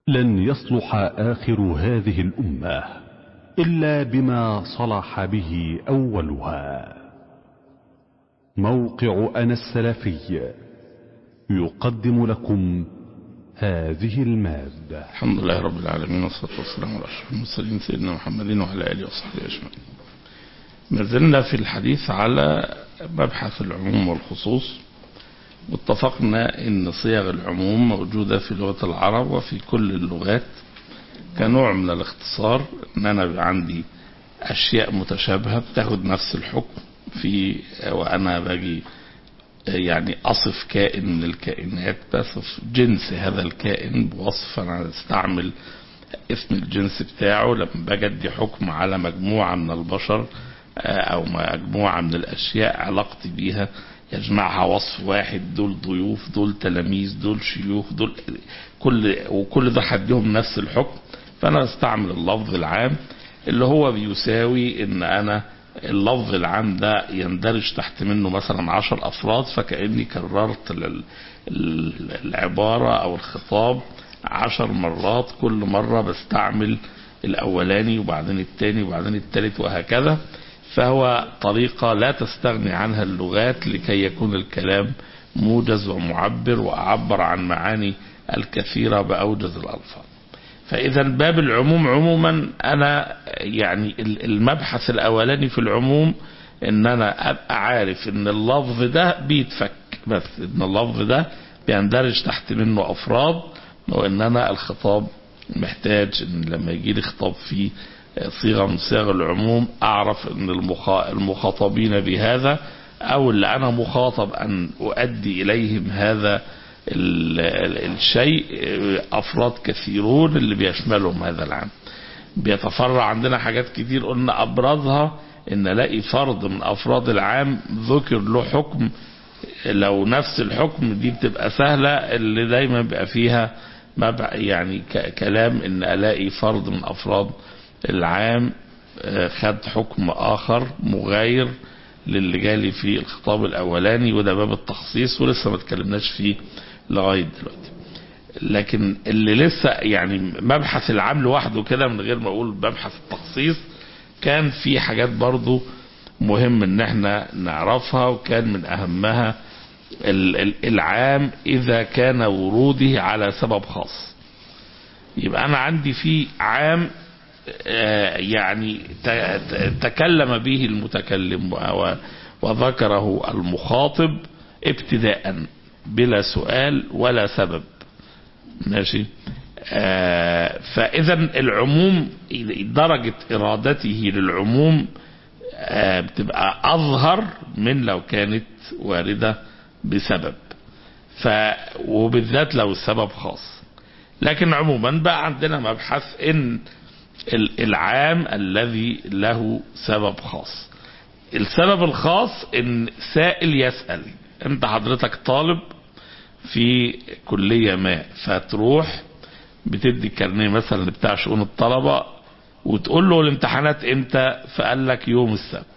لن يصلح آخر هذه الأمة إلا بما صلح به أولها موقع أنا السلفي يقدم لكم هذه المادة الحمد لله رب العالمين والصلاة والسلام على أشرف المرسلين سيدنا محمد وعلى آله وصحبه أجمعين ما زلنا في الحديث على مبحث العموم والخصوص واتفقنا ان صيغ العموم موجودة في لغة العرب وفي كل اللغات كنوع من الاختصار ان انا عندي اشياء متشابهة بتاخد نفس الحكم في وانا باجي يعني اصف كائن من الكائنات بصف جنس هذا الكائن بوصف انا استعمل اسم الجنس بتاعه لما باجي ادي حكم على مجموعة من البشر او مجموعة من الاشياء علاقتي بيها يجمعها وصف واحد دول ضيوف دول تلاميذ دول شيوخ دول كل وكل ده حدهم نفس الحكم فانا بستعمل اللفظ العام اللي هو بيساوي ان انا اللفظ العام ده يندرج تحت منه مثلا عشر افراد فكأني كررت العبارة او الخطاب عشر مرات كل مرة بستعمل الاولاني وبعدين الثاني وبعدين الثالث وهكذا فهو طريقة لا تستغني عنها اللغات لكي يكون الكلام موجز ومعبر وأعبر عن معاني الكثيرة بأوجز الألفاظ فإذا باب العموم عموما أنا يعني المبحث الأولاني في العموم إن أنا أبقى عارف إن اللفظ ده بيتفك بس إن اللفظ ده بيندرج تحت منه أفراد وإن أنا الخطاب محتاج إن لما يجي لي خطاب فيه صيغة من صيغ العموم أعرف أن المخاطبين بهذا أو اللي أنا مخاطب أن أؤدي إليهم هذا الشيء أفراد كثيرون اللي بيشملهم هذا العام بيتفرع عندنا حاجات كتير قلنا أبرزها أن الاقي فرد من أفراد العام ذكر له حكم لو نفس الحكم دي بتبقى سهلة اللي دايما بيبقى فيها يعني كلام ان الاقي فرد من افراد العام خد حكم آخر مغاير للي جالي في الخطاب الأولاني وده باب التخصيص ولسه ما اتكلمناش فيه لغاية دلوقتي لكن اللي لسه يعني مبحث العام لوحده كده من غير ما أقول مبحث التخصيص كان في حاجات برضو مهم ان احنا نعرفها وكان من اهمها العام اذا كان وروده على سبب خاص يبقى انا عندي في عام يعني تكلم به المتكلم وذكره المخاطب ابتداء بلا سؤال ولا سبب ماشي فاذا العموم درجة ارادته للعموم بتبقى اظهر من لو كانت واردة بسبب ف وبالذات لو السبب خاص لكن عموما بقى عندنا مبحث ان العام الذي له سبب خاص السبب الخاص ان سائل يسأل انت حضرتك طالب في كلية ما فتروح بتدي كارنيه مثلا بتاع شؤون الطلبة وتقول له الامتحانات امتى فقال لك يوم السبت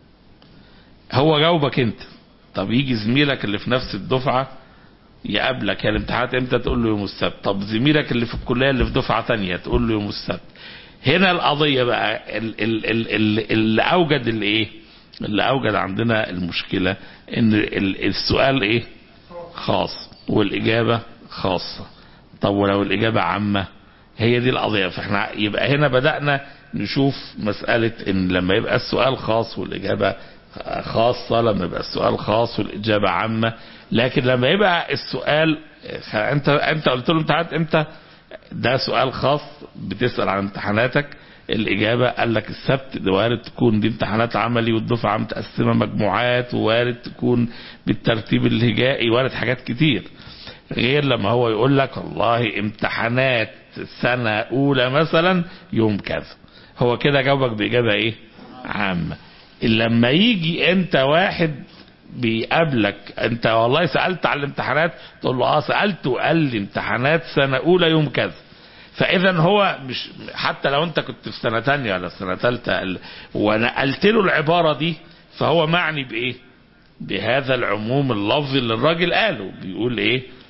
هو جاوبك انت طب يجي زميلك اللي في نفس الدفعة يقابلك يا الامتحانات امتى تقول له يوم السبت طب زميلك اللي في الكلية اللي في دفعة تانية تقول له يوم السبت هنا القضية بقى اللي اوجد الايه اللي اوجد عندنا المشكلة ان السؤال ايه خاص والاجابة خاصة طب ولو الاجابة عامة هي دي القضية فاحنا يبقى هنا بدأنا نشوف مسألة ان لما يبقى السؤال خاص والاجابة خاصة لما يبقى السؤال خاص والاجابة عامة لكن لما يبقى السؤال انت انت قلت له امتحانات امتى ده سؤال خاص بتسأل عن امتحاناتك الإجابة قال لك السبت ده وارد تكون دي امتحانات عملي والدفعة متقسمة مجموعات ووارد تكون بالترتيب الهجائي وارد حاجات كتير غير لما هو يقول لك والله امتحانات سنة أولى مثلا يوم كذا هو كده جاوبك بإجابة إيه عامة لما يجي أنت واحد بيقابلك انت والله سألت على الامتحانات تقول له اه سألت وقال لي امتحانات سنة اولى يوم كذا فاذا هو مش حتى لو انت كنت في سنة تانية ولا في سنة تالتة ونقلت له العبارة دي فهو معني بايه بهذا العموم اللفظي اللي الراجل قاله بيقول ايه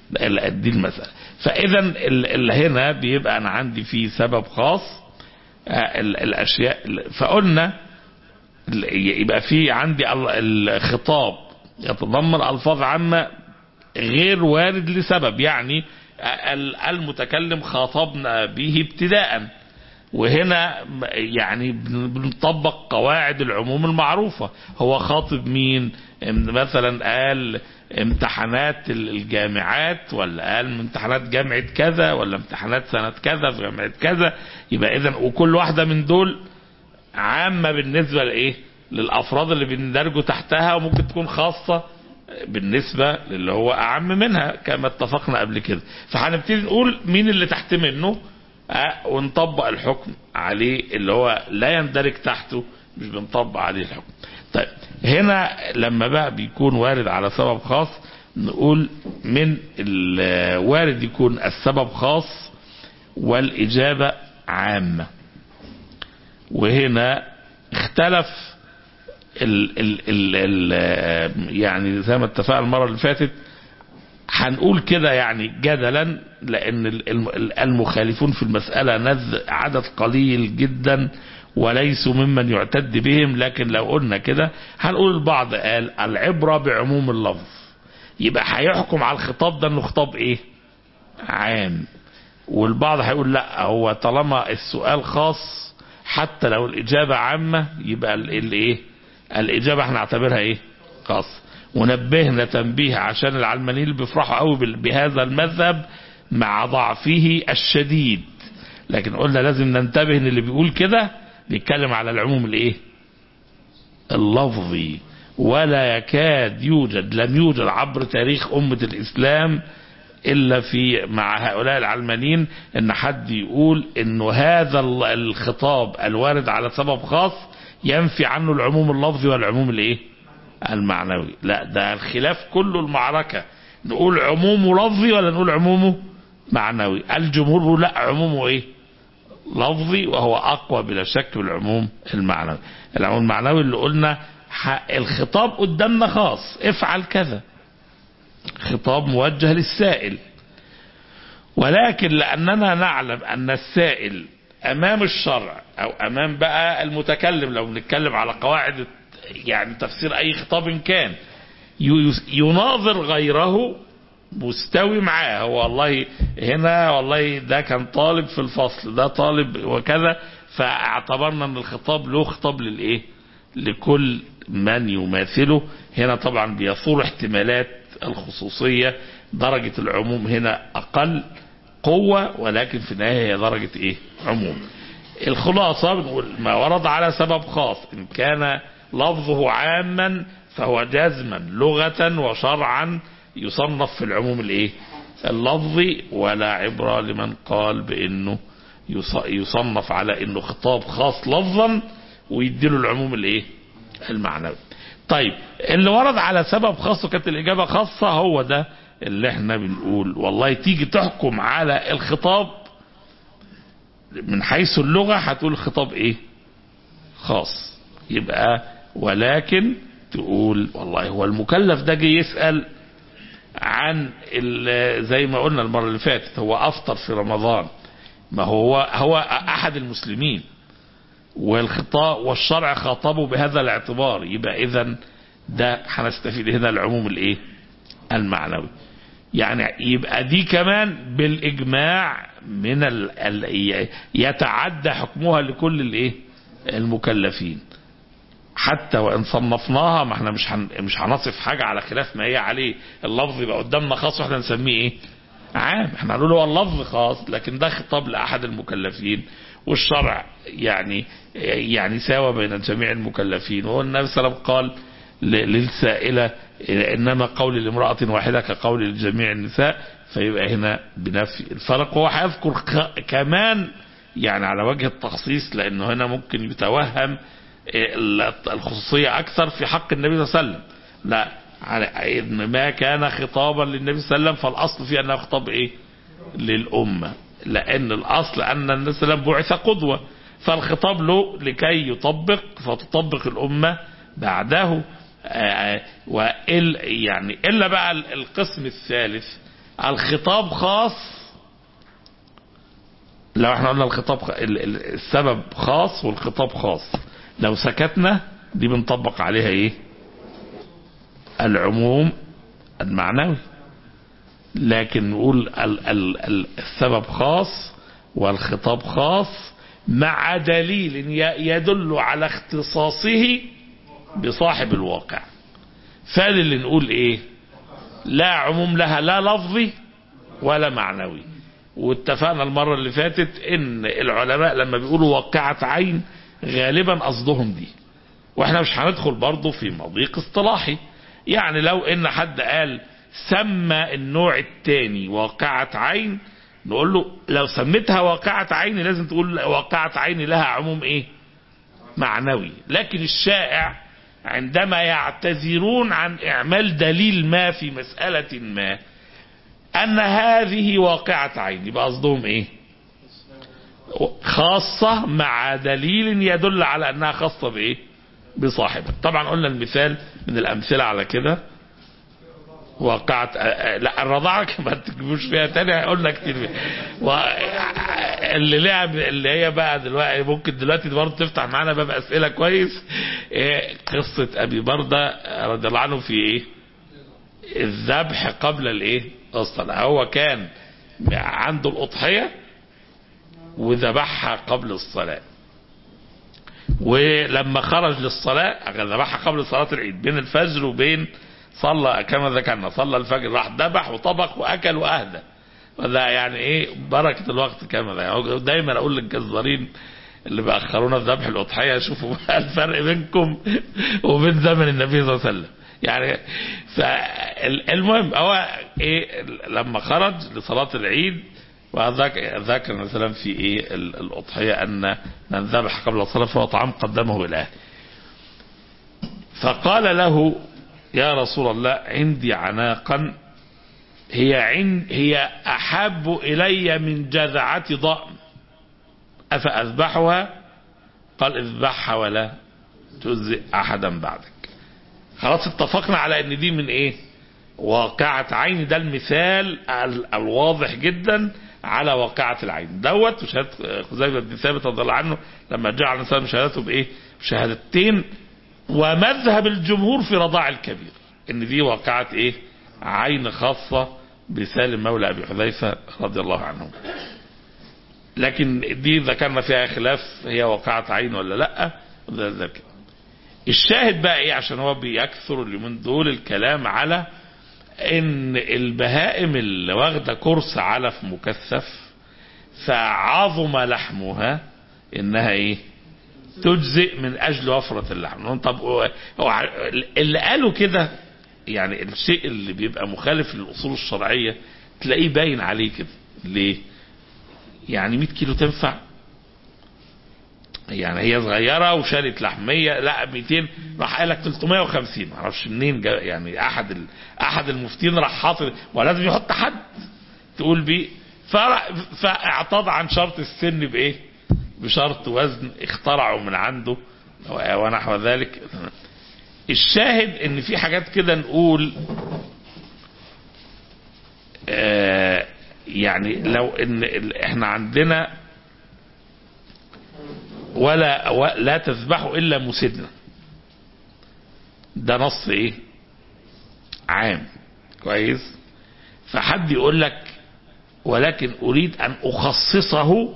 دي المسألة فإذا اللي هنا بيبقى أنا عندي فيه سبب خاص الأشياء فقلنا يبقى في عندي الخطاب يتضمن ألفاظ عامة غير وارد لسبب يعني المتكلم خاطبنا به ابتداء وهنا يعني بنطبق قواعد العموم المعروفة هو خاطب مين مثلا قال امتحانات الجامعات ولا قال امتحانات جامعة كذا ولا امتحانات سنة كذا في جامعة كذا يبقى اذا وكل واحدة من دول عامة بالنسبة لايه للافراد اللي بندرجوا تحتها وممكن تكون خاصة بالنسبة للي هو اعم منها كما اتفقنا قبل كده فهنبتدي نقول مين اللي تحت منه أه ونطبق الحكم عليه اللي هو لا يندرج تحته مش بنطبق عليه الحكم طيب هنا لما بقى بيكون وارد على سبب خاص نقول من الوارد يكون السبب خاص والإجابة عامة وهنا اختلف ال ال ال ال يعني زي ما اتفقنا المرة اللي فاتت هنقول كده يعني جدلا لأن المخالفون في المسألة نذ عدد قليل جدا وليسوا ممن يعتد بهم لكن لو قلنا كده هنقول البعض قال العبرة بعموم اللفظ يبقى هيحكم على الخطاب ده انه خطاب ايه عام والبعض هيقول لا هو طالما السؤال خاص حتى لو الإجابة عامة يبقى الايه الإجابة احنا نعتبرها ايه خاص ونبهنا تنبيه عشان العلمانيين اللي بيفرحوا قوي بهذا المذهب مع ضعفه الشديد لكن قلنا لازم ننتبه ان اللي بيقول كده بيتكلم على العموم الايه اللفظي ولا يكاد يوجد لم يوجد عبر تاريخ أمة الإسلام إلا في مع هؤلاء العلمانيين إن حد يقول إنه هذا الخطاب الوارد على سبب خاص ينفي عنه العموم اللفظي والعموم الإيه المعنوي لا ده الخلاف كله المعركة نقول عمومه لفظي ولا نقول عمومه معنوي الجمهور بيقول لا عمومه ايه لفظي وهو اقوى بلا شك بالعموم المعنوي العموم المعنوي اللي قلنا الخطاب قدامنا خاص افعل كذا خطاب موجه للسائل ولكن لأننا نعلم أن السائل أمام الشرع أو أمام بقى المتكلم لو بنتكلم على قواعد يعني تفسير أي خطاب كان يناظر غيره مستوي معاه هو والله هنا والله ده كان طالب في الفصل ده طالب وكذا فاعتبرنا ان الخطاب له خطاب للايه لكل من يماثله هنا طبعا بيثور احتمالات الخصوصية درجة العموم هنا أقل قوة ولكن في النهاية هي درجة إيه عموم الخلاصة بنقول ما ورد على سبب خاص إن كان لفظه عاما فهو جزما لغة وشرعا يصنف في العموم الإيه اللفظي ولا عبرة لمن قال بأنه يصنف على أنه خطاب خاص لفظا ويديله العموم الإيه المعنوي طيب اللي ورد على سبب خاص وكانت الإجابة خاصة هو ده اللي احنا بنقول والله تيجي تحكم على الخطاب من حيث اللغة هتقول خطاب ايه خاص يبقى ولكن تقول والله هو المكلف ده جه يسأل عن زي ما قلنا المرة اللي فاتت هو أفطر في رمضان ما هو هو أحد المسلمين والخطاب والشرع خاطبه بهذا الاعتبار يبقى اذا ده هنستفيد هنا العموم الايه المعنوي يعني يبقى دي كمان بالاجماع من ال ال يتعدى حكمها لكل الايه المكلفين حتى وان صنفناها ما احنا مش هن مش هنصف حاجه على خلاف ما هي عليه اللفظ يبقى قدامنا خاص واحنا نسميه ايه عام احنا هنقول هو اللفظ خاص لكن ده خطاب لاحد المكلفين والشرع يعني يعني ساوى بين جميع المكلفين وهو النبي صلى الله عليه وسلم قال للسائلة إنما قول لامرأة واحدة كقول لجميع النساء فيبقى هنا بنفي الفرق هو هيذكر كمان يعني على وجه التخصيص لأنه هنا ممكن يتوهم الخصوصية أكثر في حق النبي صلى الله عليه وسلم لا على ما كان خطابا للنبي صلى الله عليه وسلم فالأصل فيه أنه خطاب إيه للأمة لأن الأصل أن النبي صلى الله عليه وسلم بعث قدوة فالخطاب له لكي يطبق فتطبق الأمة بعده وإل يعني إلا بقى القسم الثالث الخطاب خاص لو احنا قلنا الخطاب خ... ال- ال- السبب خاص والخطاب خاص لو سكتنا دي بنطبق عليها ايه العموم المعنوي لكن نقول ال ال ال السبب خاص والخطاب خاص مع دليل ي- يدل على اختصاصه بصاحب الواقع فاللي نقول ايه لا عموم لها لا لفظي ولا معنوي واتفقنا المرة اللي فاتت ان العلماء لما بيقولوا واقعة عين غالبا قصدهم دي واحنا مش هندخل برضه في مضيق اصطلاحي يعني لو ان حد قال سمى النوع الثاني واقعة عين نقول له لو سميتها واقعة عين لازم تقول واقعة عين لها عموم ايه معنوي لكن الشائع عندما يعتذرون عن اعمال دليل ما في مسألة ما ان هذه واقعة عين يبقى قصدهم ايه خاصة مع دليل يدل على انها خاصة بايه بصاحبها طبعا قلنا المثال من الامثلة على كده وقعت لا الرضاعة ما تجيبوش فيها تاني قلنا كتير فيها و... اللي لعب اللي هي بقى دلوقتي ممكن دلوقتي برضه تفتح معانا باب اسئله كويس إيه قصه ابي برده رضي الله عنه في ايه؟ الذبح قبل الايه؟ الصلاه هو كان عنده الاضحيه وذبحها قبل الصلاه ولما خرج للصلاه ذبحها قبل صلاه العيد بين الفجر وبين صلى كما ذكرنا صلى الفجر راح ذبح وطبخ واكل واهدى وده يعني ايه بركه الوقت كما ده يعني دايما اقول للجزارين اللي بيأخرونا في ذبح الأضحية شوفوا بقى الفرق بينكم وبين زمن النبي صلى الله عليه وسلم يعني فالمهم هو ايه لما خرج لصلاة العيد وذكر مثلا في ايه الأضحية أن من ذبح قبل الصلاة فهو طعام قدمه إلى أهله فقال له يا رسول الله عندي عناقا هي عند هي أحب إلي من جذعة ضأن أفأذبحها قال اذبحها ولا تجزئ أحدا بعدك خلاص اتفقنا على ان دي من ايه واقعة عين ده المثال الواضح جدا على واقعة العين دوت وشهادة خزيمة بن ثابت رضي الله عنه لما جعل الانسان شهادته بايه بشهادتين ومذهب الجمهور في رضاع الكبير ان دي واقعة ايه عين خاصة بسالم مولى ابي حذيفة رضي الله عنه لكن دي ذكرنا فيها خلاف هي واقعة عين ولا لا ذلك الشاهد بقى ايه عشان هو بيكثر اليومين دول الكلام على ان البهائم اللي واخده كرس علف مكثف فعظم لحمها انها ايه تجزئ من اجل وفرة اللحم طب هو اللي قالوا كده يعني الشيء اللي بيبقى مخالف للاصول الشرعية تلاقيه باين عليه كده ليه يعني 100 كيلو تنفع يعني هي صغيرة وشالت لحمية لا 200 راح قال لك 350 ما اعرفش منين جا يعني احد ال... احد المفتين راح حاطط ولازم يحط حد تقول بيه فاعتضى عن شرط السن بايه؟ بشرط وزن اخترعوا من عنده ونحو ذلك الشاهد ان في حاجات كده نقول آه يعني لو ان احنا عندنا ولا لا تذبحوا الا مسدنا ده نص ايه عام كويس فحد يقول لك ولكن اريد ان اخصصه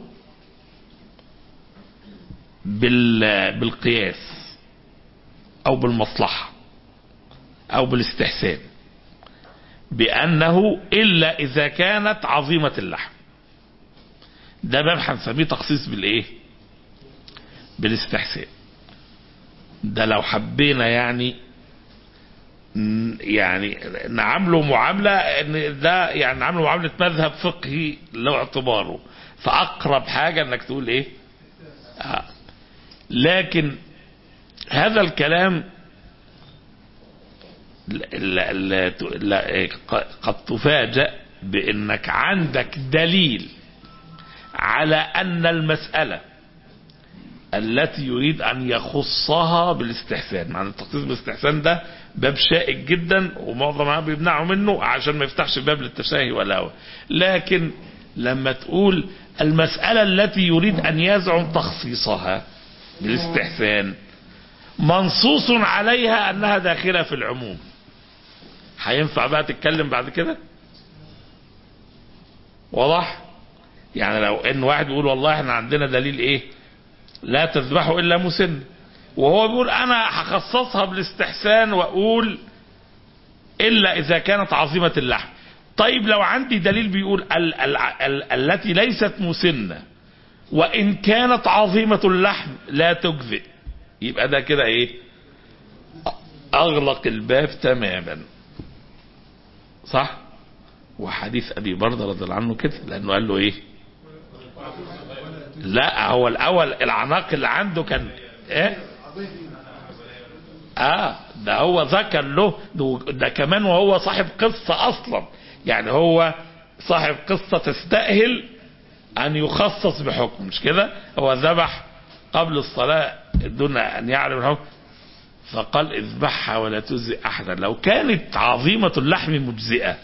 بال بالقياس او بالمصلحه او بالاستحسان بانه الا اذا كانت عظيمه اللحم ده باب هنسميه تخصيص بالايه بالاستحسان ده لو حبينا يعني يعني نعامله معاملة ان ده يعني نعامله معاملة مذهب فقهي له اعتباره فأقرب حاجة انك تقول ايه آه. لكن هذا الكلام لا لا لا قد تفاجأ بانك عندك دليل على ان المسألة التي يريد أن يخصها بالاستحسان معنى التخصيص بالاستحسان ده باب شائك جدا ومعظم العلماء بيمنعوا منه عشان ما يفتحش باب للتشاهي والهوى لكن لما تقول المسألة التي يريد أن يزعم تخصيصها بالاستحسان منصوص عليها أنها داخلة في العموم هينفع بقى تتكلم بعد كده واضح يعني لو ان واحد يقول والله احنا عندنا دليل ايه لا تذبحوا الا مسن وهو بيقول انا هخصصها بالاستحسان واقول الا اذا كانت عظيمة اللحم طيب لو عندي دليل بيقول ال ال ال التي ليست مسنة وان كانت عظيمة اللحم لا تجزئ يبقى ده كده ايه اغلق الباب تماما صح وحديث ابي برده رضي الله عنه كده لانه قال له ايه لا هو الاول العناق اللي عنده كان ايه اه ده هو ذكر له ده, ده كمان وهو صاحب قصة اصلا يعني هو صاحب قصة تستأهل ان يخصص بحكم مش كده هو ذبح قبل الصلاة دون ان يعلم الحكم فقال اذبحها ولا تجزئ احدا لو كانت عظيمة اللحم مجزئة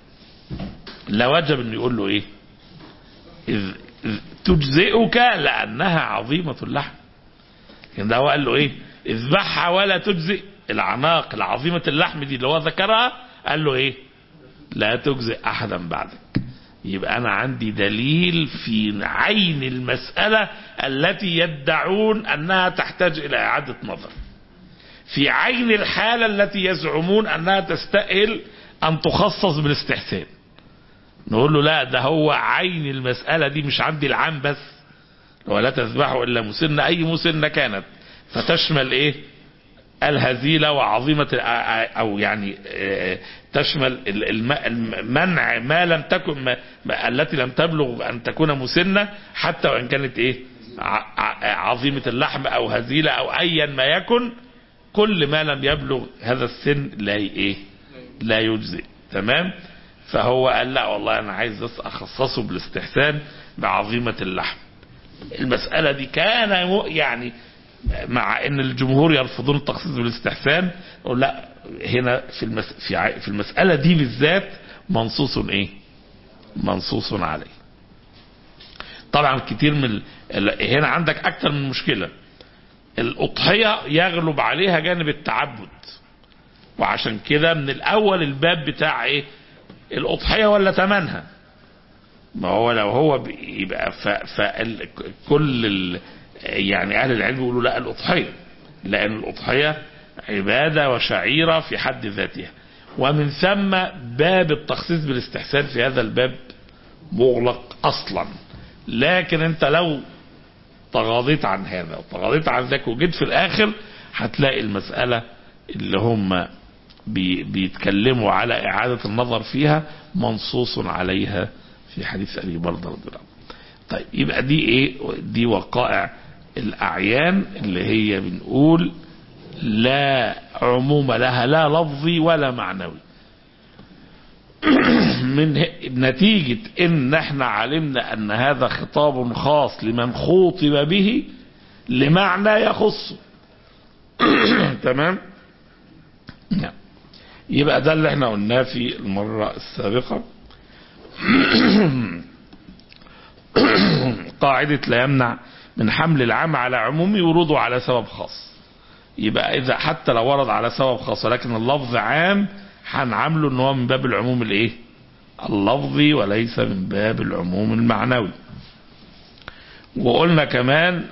لوجب انه يقول له ايه إذ إذ تجزئك لانها عظيمة اللحم لكن ده هو قال له ايه اذبحها ولا تجزئ العناق العظيمة اللحم دي اللي هو ذكرها قال له ايه لا تجزئ احدا بعدك يبقى انا عندي دليل في عين المسألة التي يدعون انها تحتاج الى اعادة نظر في عين الحالة التي يزعمون انها تستأهل ان تخصص بالاستحسان نقول له لا ده هو عين المسألة دي مش عندي العام بس ولا تذبحوا إلا مسنة أي مسنة كانت فتشمل إيه الهزيلة وعظيمة أو يعني تشمل المنع ما لم تكن ما التي لم تبلغ أن تكون مسنة حتى وإن كانت إيه عظيمة اللحم أو هزيلة أو أيا ما يكن كل ما لم يبلغ هذا السن لا إيه لا يجزئ تمام فهو قال لا والله انا عايز اخصصه بالاستحسان بعظيمة اللحم المسألة دي كان يعني مع ان الجمهور يرفضون التخصيص بالاستحسان لا هنا في المس في في المسألة دي بالذات منصوص ايه منصوص عليه طبعا كتير من ال... هنا عندك اكتر من مشكلة الاضحية يغلب عليها جانب التعبد وعشان كده من الاول الباب بتاع ايه الاضحيه ولا ثمنها ما هو لو هو يبقى فكل يعني اهل العلم يقولوا لا الاضحيه لان الاضحيه عباده وشعيره في حد ذاتها ومن ثم باب التخصيص بالاستحسان في هذا الباب مغلق اصلا لكن انت لو تغاضيت عن هذا وتغاضيت عن ذاك وجيت في الاخر هتلاقي المساله اللي هم بي بيتكلموا على إعادة النظر فيها منصوص عليها في حديث أبي برده رضي الله عنه. طيب يبقى دي إيه؟ دي وقائع الأعيان اللي هي بنقول لا عموم لها لا لفظي ولا معنوي. من نتيجة إن احنا علمنا أن هذا خطاب خاص لمن خوطب به لمعنى يخصه. تمام؟ نعم. يبقى ده اللي احنا قلناه في المرة السابقة قاعدة لا يمنع من حمل العام على عمومي وروده على سبب خاص يبقى إذا حتى لو ورد على سبب خاص ولكن اللفظ عام هنعامله ان هو من باب العموم الايه اللفظي وليس من باب العموم المعنوي وقلنا كمان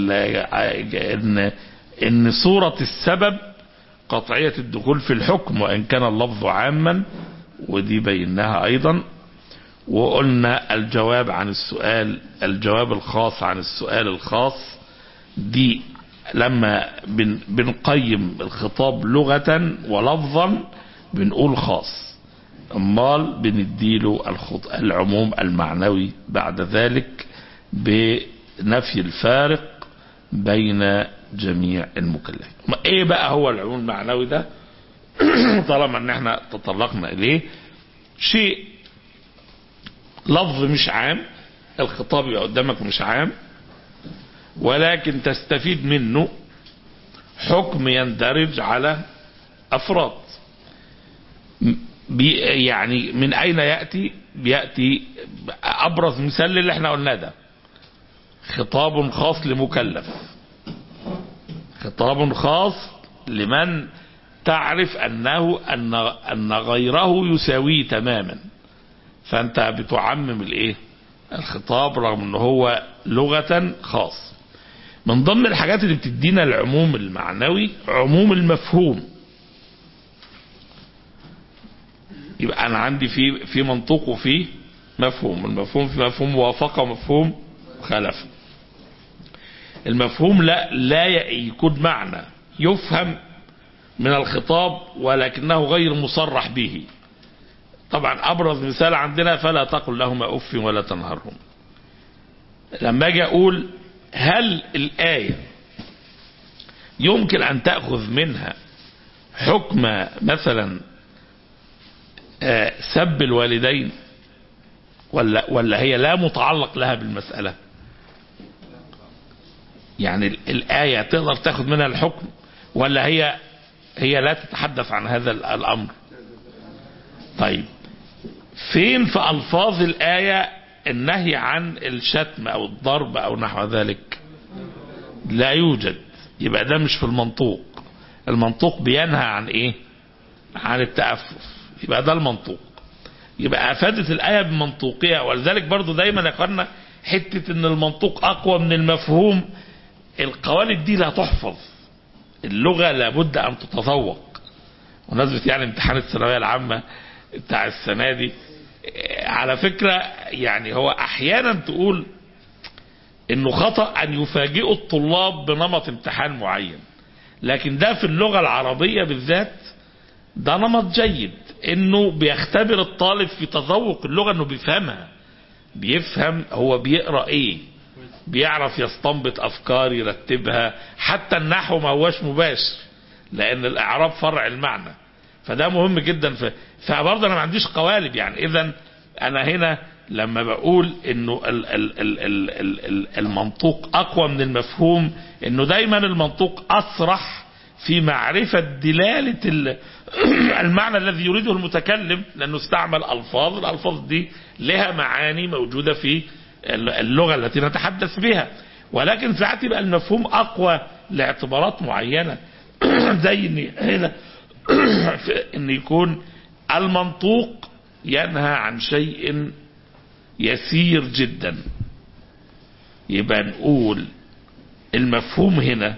ان ان صورة السبب قطعية الدخول في الحكم وإن كان اللفظ عاما ودي بيناها أيضا وقلنا الجواب عن السؤال الجواب الخاص عن السؤال الخاص دي لما بن بنقيم الخطاب لغة ولفظا بنقول خاص امال بنديله الخط... العموم المعنوي بعد ذلك بنفي الفارق بين جميع المكلفين ايه بقى هو العموم المعنوي ده طالما ان احنا تطرقنا اليه شيء لفظ مش عام الخطاب يبقى قدامك مش عام ولكن تستفيد منه حكم يندرج على افراد بي يعني من أين يأتي بيأتي أبرز مثال اللي احنا قلناه ده خطاب خاص لمكلف خطاب خاص لمن تعرف أنه أن, أن غيره يساويه تماما فأنت بتعمم الإيه الخطاب رغم أنه هو لغة خاص من ضمن الحاجات اللي بتدينا العموم المعنوي عموم المفهوم يبقى أنا عندي في في منطوق وفي مفهوم المفهوم في مفهوم موافقة ومفهوم مخالفة المفهوم لا لا يكون معنى يفهم من الخطاب ولكنه غير مصرح به طبعا أبرز مثال عندنا فلا تقل لهما أف ولا تنهرهم لما أجي أقول هل الآية يمكن أن تأخذ منها حكم مثلا سب الوالدين ولا ولا هي لا متعلق لها بالمسألة يعني الآية تقدر تاخذ منها الحكم ولا هي هي لا تتحدث عن هذا الأمر طيب فين في ألفاظ الآية النهي عن الشتم أو الضرب أو نحو ذلك لا يوجد يبقى ده مش في المنطوق المنطوق بينهى عن ايه عن التأفف يبقى ده المنطوق يبقى أفادت الآية بمنطوقها ولذلك برضو دايما يقولنا حتة ان المنطوق أقوى من المفهوم القوالب دي لا تحفظ اللغة لابد أن تتذوق ونسبة يعني امتحان الثانوية العامة بتاع السنة دي على فكرة يعني هو أحيانا تقول انه خطأ ان يفاجئوا الطلاب بنمط امتحان معين لكن ده في اللغة العربية بالذات ده نمط جيد انه بيختبر الطالب في تذوق اللغة انه بيفهمها بيفهم هو بيقرأ ايه بيعرف يستنبط افكار يرتبها حتى النحو ما هوش مباشر لان الاعراب فرع المعنى فده مهم جدا ف... فبرضه انا ما عنديش قوالب يعني اذا انا هنا لما بقول انه ال ال ال ال ال ال المنطوق اقوى من المفهوم انه دايما المنطوق اسرح في معرفة دلالة المعنى الذي يريده المتكلم لانه استعمل الفاظ الالفاظ دي لها معاني موجودة في اللغة التي نتحدث بها ولكن ساعات يبقى المفهوم اقوى لاعتبارات معينة زي ان هنا ان يكون المنطوق ينهى عن شيء يسير جدا يبقى نقول المفهوم هنا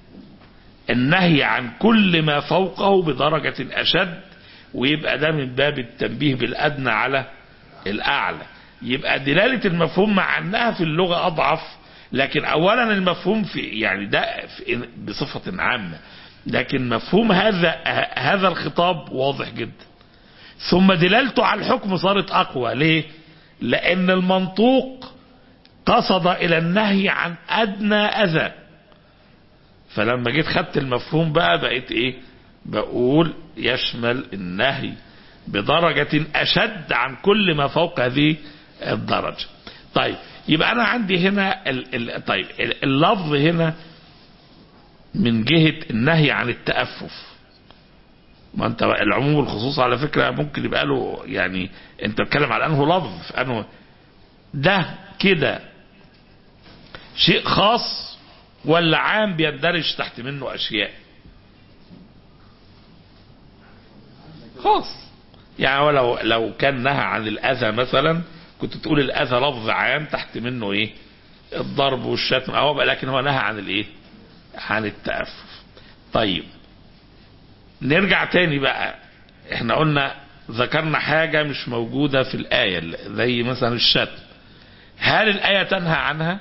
النهي عن كل ما فوقه بدرجة أشد ويبقى ده من باب التنبيه بالأدنى على الأعلى يبقى دلالة المفهوم مع أنها في اللغة أضعف لكن أولا المفهوم في يعني ده في بصفة عامة لكن مفهوم هذا هذا الخطاب واضح جدا ثم دلالته على الحكم صارت أقوى ليه لأن المنطوق قصد إلى النهي عن أدنى أذى فلما جيت خدت المفهوم بقى بقيت إيه بقول يشمل النهي بدرجة أشد عن كل ما فوق هذه الدرجة طيب يبقى أنا عندي هنا ال ال طيب اللفظ هنا من جهة النهي عن التأفف ما انت العموم والخصوص على فكرة ممكن يبقى له يعني انت بتتكلم على انه لفظ في انه ده كده شيء خاص ولا عام بيندرج تحت منه اشياء خاص يعني ولو لو كان نهى عن الاذى مثلا كنت تقول الاذى لفظ عام تحت منه ايه الضرب والشتم او لكن هو نهى عن الايه عن التأفف طيب نرجع تاني بقى احنا قلنا ذكرنا حاجة مش موجودة في الآية زي مثلا الشتم هل الآية تنهى عنها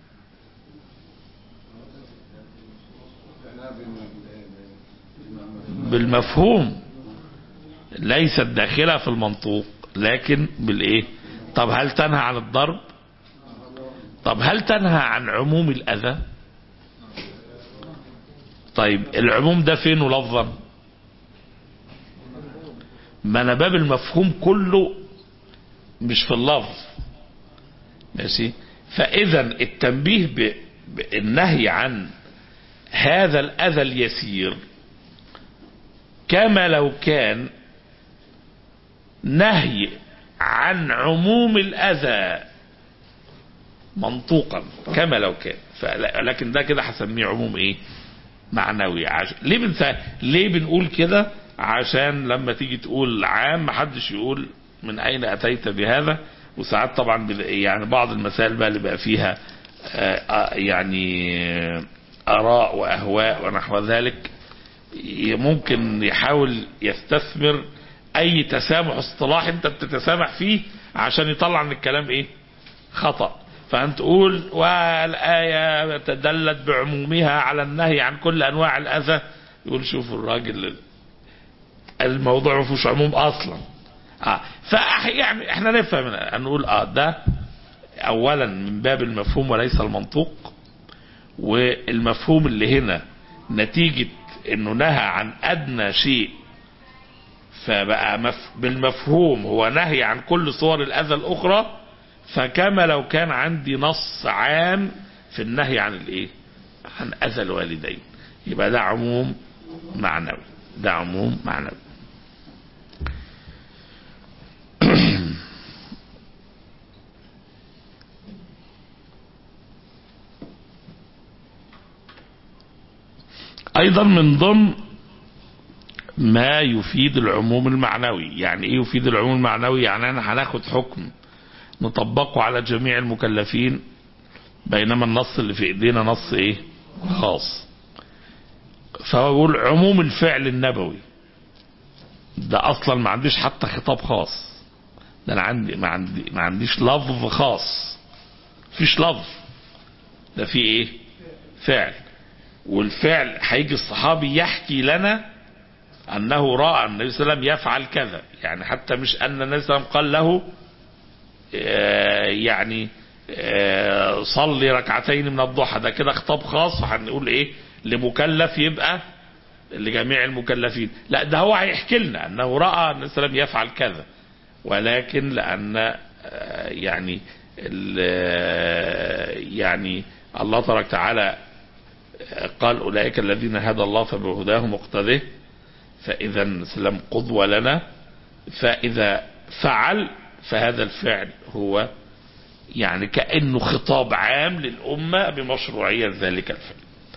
بالمفهوم ليست داخلة في المنطوق لكن بالايه طب هل تنهى عن الضرب طب هل تنهى عن عموم الأذى طيب العموم ده فين لفظا ما انا باب المفهوم كله مش في اللفظ ماشي فاذا التنبيه بالنهي عن هذا الاذى اليسير كما لو كان نهي عن عموم الأذى منطوقا كما لو كان فلا- لكن ده كده هسميه عموم ايه معنوي عش... ليه بنس... ليه بنقول كده عشان لما تيجي تقول عام محدش يقول من اين اتيت بهذا وساعات طبعا بال- يعني بعض المسائل بقى اللي بقى فيها آه، آه، يعني آه، اراء واهواء ونحو ذلك ي- ممكن يحاول يستثمر اي تسامح اصطلاحي انت بتتسامح فيه عشان يطلع من الكلام ايه خطأ فأنت تقول والآية تدلت بعمومها على النهي عن كل أنواع الأذى يقول شوفوا الراجل الموضوع ما فيهوش عموم أصلا آه فأح يعني احنا نفهم أن نقول اه ده أولا من باب المفهوم وليس المنطوق والمفهوم اللي هنا نتيجة انه نهى عن ادنى شيء فبقى مف... بالمفهوم هو نهي عن كل صور الاذى الاخرى فكما لو كان عندي نص عام في النهي عن الايه عن اذى الوالدين يبقى ده عموم معنوي ده عموم معنوي ايضا من ضمن ما يفيد العموم المعنوي يعني ايه يفيد العموم المعنوي يعني انا هناخد حكم نطبقه على جميع المكلفين بينما النص اللي في ايدينا نص ايه خاص فهو يقول عموم الفعل النبوي ده اصلا ما عنديش حتى خطاب خاص ده انا عندي ما عندي ما عنديش لفظ خاص مفيش لفظ ده في ايه فعل والفعل هيجي الصحابي يحكي لنا انه راى النبي صلى الله عليه وسلم يفعل كذا يعني حتى مش ان النبي صلى الله عليه وسلم قال له آه، يعني آه، صلي ركعتين من الضحى ده كده خطاب خاص هنقول ايه لمكلف يبقى لجميع المكلفين لا ده هو هيحكي لنا انه راى النبي صلى الله عليه وسلم يفعل كذا ولكن لان آه، يعني ال- يعني الله تبارك وتعالى قال أولئك الذين هدى الله فبهداه مقتده فإذا الإسلام قدوة لنا فإذا فعل فهذا الفعل هو يعني كأنه خطاب عام للأمة بمشروعية ذلك الفعل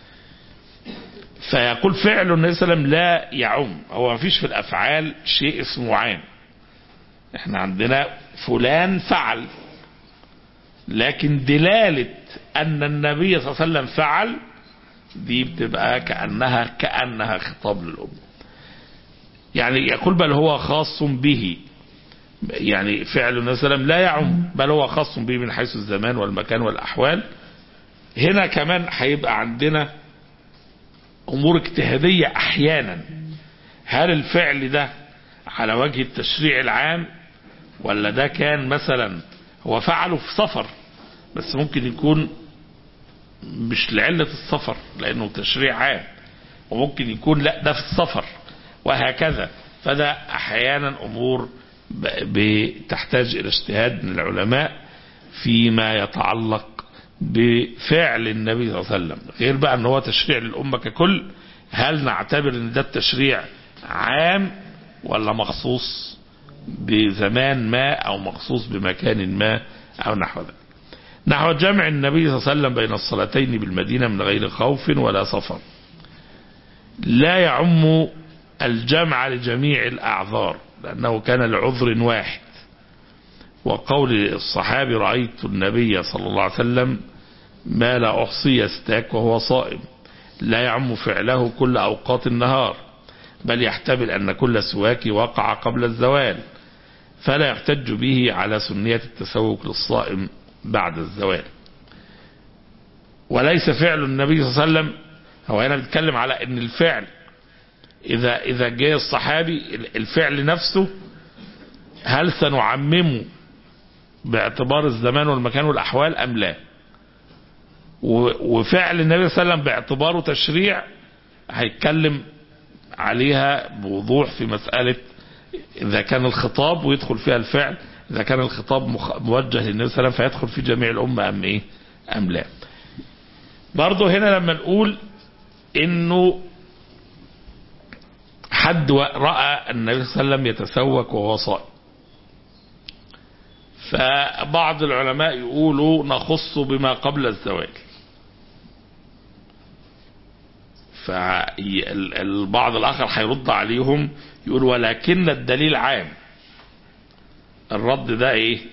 فيقول فعل النبي صلى الله عليه وسلم لا يعم هو ما فيش في الأفعال شيء اسمه عام احنا عندنا فلان فعل لكن دلالة أن النبي صلى الله عليه وسلم فعل دي بتبقى كأنها كأنها خطاب للأمة يعني يقول بل هو خاص به يعني فعل النبي صلى الله عليه وسلم لا يعم بل هو خاص به من حيث الزمان والمكان والأحوال هنا كمان هيبقى عندنا أمور اجتهادية أحيانا هل الفعل ده على وجه التشريع العام ولا ده كان مثلا هو فعله في سفر بس ممكن يكون مش لعلة السفر لأنه تشريع عام وممكن يكون لا ده في السفر وهكذا فده أحيانا أمور ب- بتحتاج إلى اجتهاد من العلماء فيما يتعلق بفعل النبي صلى الله عليه وسلم غير بقى أن هو تشريع للأمة ككل هل نعتبر أن ده التشريع عام ولا مخصوص بزمان ما أو مخصوص بمكان ما أو نحو ذلك نحو جمع النبي صلى الله عليه وسلم بين الصلاتين بالمدينة من غير خوف ولا سفر لا يعم الجمع لجميع الأعذار لأنه كان لعذر واحد وقول الصحابي رأيت النبي صلى الله عليه وسلم ما لا أحصي يستاك وهو صائم لا يعم فعله كل أوقات النهار بل يحتمل أن كل سواك وقع قبل الزوال فلا يحتج به على سنية التسوق للصائم بعد الزوال وليس فعل النبي صلى الله عليه وسلم هو هنا بيتكلم على ان الفعل اذا اذا جاء الصحابي الفعل نفسه هل سنعممه باعتبار الزمان والمكان والاحوال ام لا و- وفعل النبي صلى الله عليه وسلم باعتباره تشريع هيتكلم عليها بوضوح في مسألة إذا كان الخطاب ويدخل فيها الفعل إذا كان الخطاب مخ- موجه للنبي صلى الله عليه وسلم فيدخل في جميع الأمة أم إيه أم لا برضه هنا لما نقول إنه حد و- رأى النبي صلى الله عليه وسلم يتسوق وهو صائم فبعض العلماء يقولوا نخص بما قبل الزوال فالبعض الآخر هيرد عليهم يقول ولكن الدليل عام الرد ده ايه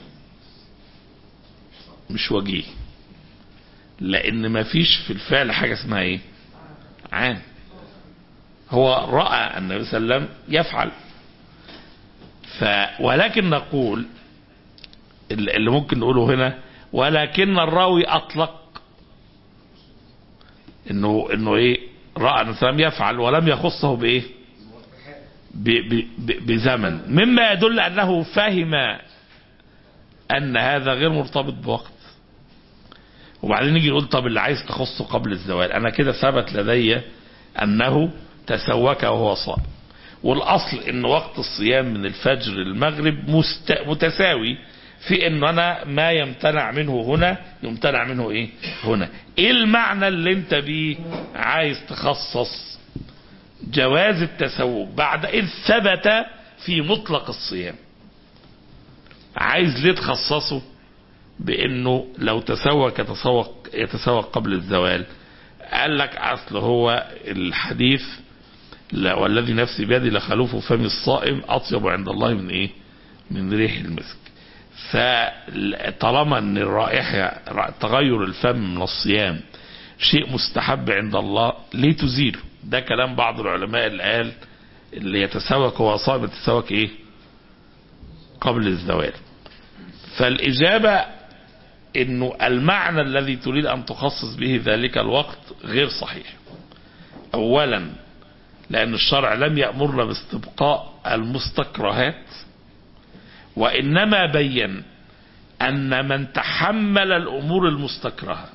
مش وجيه لان ما فيش في الفعل حاجة اسمها ايه عام هو رأى النبي صلى الله عليه وسلم يفعل ف ولكن نقول اللي ممكن نقوله هنا ولكن الراوي اطلق انه انه ايه راى النبي صلى الله عليه وسلم يفعل ولم يخصه بايه ب ب ب بزمن مما يدل انه فهم ان هذا غير مرتبط بوقت وبعدين نيجي نقول طب اللي عايز تخصه قبل الزوال انا كده ثبت لدي انه تسوك وهو صائم والاصل ان وقت الصيام من الفجر للمغرب مست... متساوي في ان انا ما يمتنع منه هنا يمتنع منه ايه هنا ايه المعنى اللي انت بيه عايز تخصص جواز التسوق بعد اذ ثبت في مطلق الصيام عايز ليه تخصصه بانه لو تسوق يتسوق يتسوق قبل الزوال قال لك اصل هو الحديث لا والذي نفسي بيدي لخلوف فم الصائم اطيب عند الله من ايه من ريح المسك فطالما ان الرائحه تغير الفم من الصيام شيء مستحب عند الله ليه تزيله ده كلام بعض العلماء اللي قال اللي يتسوق هو صائم يتسوق ايه قبل الزوال فالاجابه انه المعنى الذي تريد ان تخصص به ذلك الوقت غير صحيح اولا لان الشرع لم يامرنا باستبقاء المستكرهات وانما بين ان من تحمل الامور المستكرهه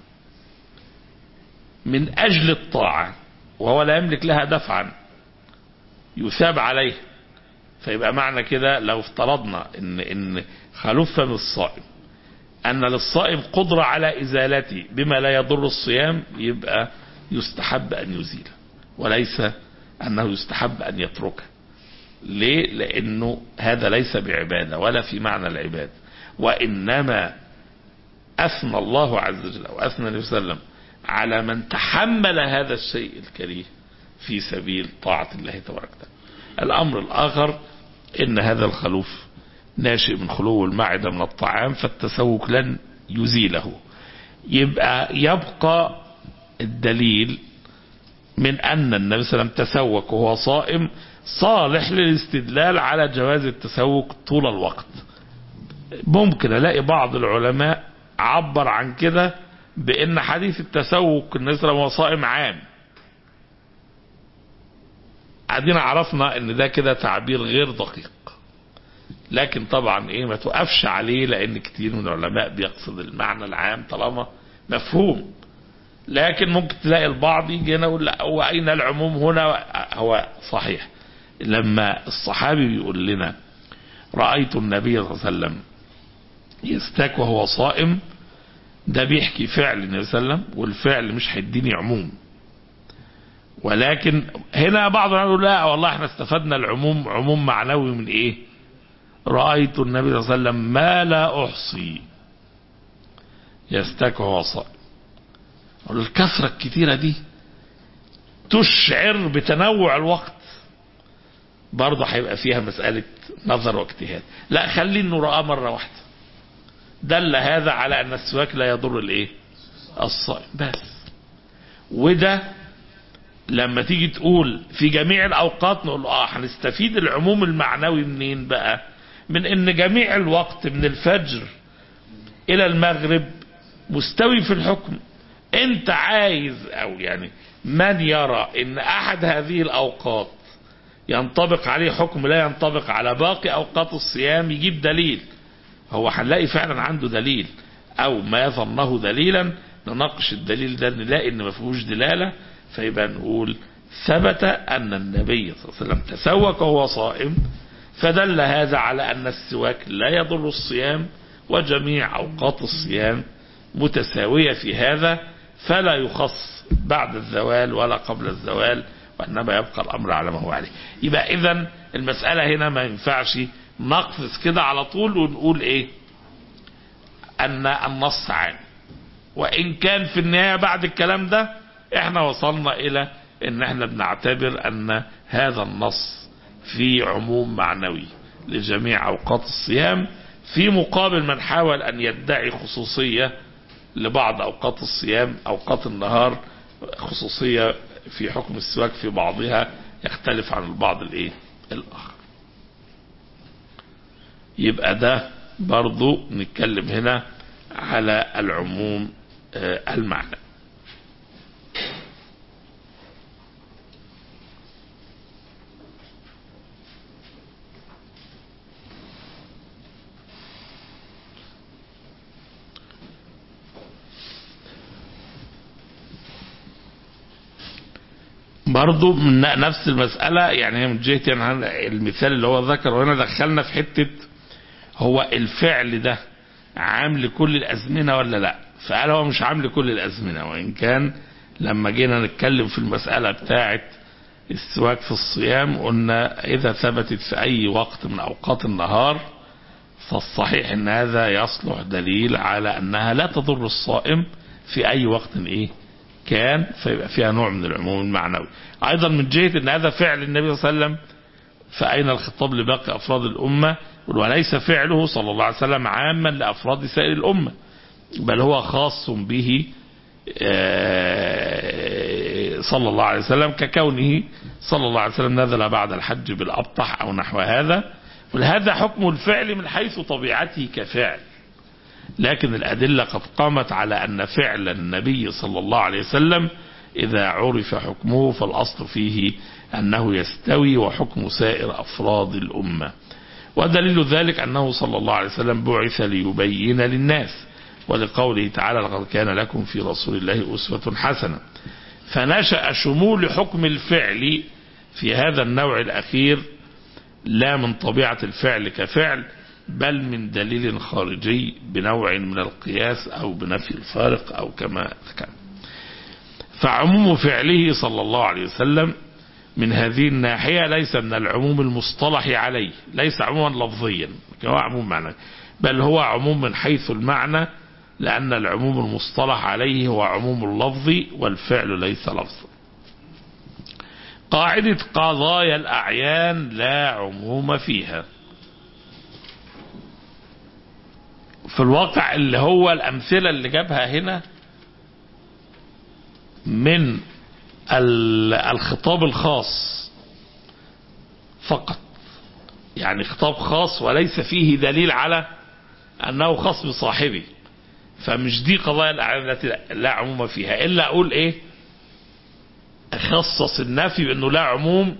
من اجل الطاعه وهو لا يملك لها دفعا يثاب عليه فيبقى معنى كده لو افترضنا ان ان خلوف فم الصائم ان للصائم قدره على ازالته بما لا يضر الصيام يبقى يستحب ان يزيله وليس انه يستحب ان يتركه ليه لانه هذا ليس بعباده ولا في معنى العباده وانما اثنى الله عز وجل واثنى النبي صلى الله عليه وسلم على من تحمل هذا الشيء الكريه في سبيل طاعه الله تبارك وتعالى الامر الاخر ان هذا الخلوف ناشئ من خلو المعده من الطعام فالتسوق لن يزيله يبقى يبقى الدليل من ان النبي صلى الله عليه وسلم تسوق وهو صائم صالح للاستدلال على جواز التسوق طول الوقت ممكن الاقي بعض العلماء عبر عن كده بان حديث التسوق النبي صلى الله عليه وسلم صائم عام قاعدين عرفنا ان ده كده تعبير غير دقيق لكن طبعا ايه ما توقفش عليه لان كتير من العلماء بيقصد المعنى العام طالما مفهوم لكن ممكن تلاقي البعض يجي هنا يقول لا هو اين العموم هنا هو صحيح لما الصحابي بيقول لنا رايت النبي صلى الله عليه وسلم يستاك وهو صائم ده بيحكي فعل النبي صلى الله عليه وسلم والفعل مش هيديني عموم ولكن هنا بعض يقول لا والله احنا استفدنا العموم عموم معنوي من ايه رأيت النبي صلى الله عليه وسلم ما لا أحصي يستاك وهو صائم الكثرة الكتيرة دي تشعر بتنوع الوقت برضه هيبقى فيها مسألة نظر واجتهاد لا خلي انه رأى مرة واحدة دل هذا على ان السواك لا يضر الايه الصائم بس وده لما تيجي تقول في جميع الاوقات نقول اه هنستفيد العموم المعنوي منين بقى من ان جميع الوقت من الفجر الى المغرب مستوي في الحكم انت عايز او يعني من يرى ان احد هذه الاوقات ينطبق عليه حكم لا ينطبق على باقي اوقات الصيام يجيب دليل هو هنلاقي فعلا عنده دليل او ما يظنه دليلا نناقش الدليل ده نلاقي ان ما فيهوش دلاله فيبقى نقول ثبت ان النبي صلى الله عليه وسلم تسوك وهو صائم فدل هذا على ان السواك لا يضر الصيام وجميع اوقات الصيام متساويه في هذا فلا يخص بعد الزوال ولا قبل الزوال وانما يبقى الامر على ما هو عليه يبقى اذا المساله هنا ما ينفعش نقفز كده على طول ونقول ايه أن النص عام وإن كان في النهاية بعد الكلام ده احنا وصلنا إلى أن احنا بنعتبر أن هذا النص في عموم معنوي لجميع أوقات الصيام في مقابل من حاول أن يدعي خصوصية لبعض أوقات الصيام أوقات النهار خصوصية في حكم السواك في بعضها يختلف عن البعض الايه الآخر يبقى ده برضو نتكلم هنا على العموم آه، المعنى برضو من نفس المسألة يعني هي من جهة يعني المثال اللي هو ذكره هنا دخلنا في حتة هو الفعل ده عام لكل الأزمنة ولا لا فقال هو مش عام لكل الأزمنة وإن كان لما جينا نتكلم في المسألة بتاعة السواك في الصيام قلنا إذا ثبتت في أي وقت من أوقات النهار فالصحيح أن هذا يصلح دليل على أنها لا تضر الصائم في أي وقت إيه كان فيبقى فيها نوع من العموم المعنوي أيضا من جهة أن هذا فعل النبي صلى الله عليه وسلم فأين الخطاب لباقي أفراد الأمة وليس فعله صلى الله عليه وسلم عاما لأفراد سائر الأمة بل هو خاص به صلى الله عليه وسلم ككونه صلى الله عليه وسلم نزل بعد الحج بالأبطح أو نحو هذا ولهذا حكم الفعل من حيث طبيعته كفعل لكن الأدلة قد قامت على أن فعل النبي صلى الله عليه وسلم إذا عرف حكمه فالأصل فيه أنه يستوي وحكم سائر أفراد الأمة ودليل ذلك أنه صلى الله عليه وسلم بعث ليبين للناس ولقوله تعالى لقد كان لكم في رسول الله أسوة حسنة فنشأ شمول حكم الفعل في هذا النوع الأخير لا من طبيعة الفعل كفعل بل من دليل خارجي بنوع من القياس أو بنفي الفارق أو كما ذكر فعموم فعله صلى الله عليه وسلم من هذه الناحية ليس من العموم المصطلح عليه ليس عموما لفظيا هو عموم معنى بل هو عموم من حيث المعنى لأن العموم المصطلح عليه هو عموم اللفظ والفعل ليس لفظا قاعدة قضايا الأعيان لا عموم فيها في الواقع اللي هو الأمثلة اللي جابها هنا من الخطاب الخاص فقط يعني خطاب خاص وليس فيه دليل على أنه خاص بصاحبه فمش دي قضايا الأعيان التي لا عموم فيها إلا أقول إيه أخصص النفي بأنه لا عموم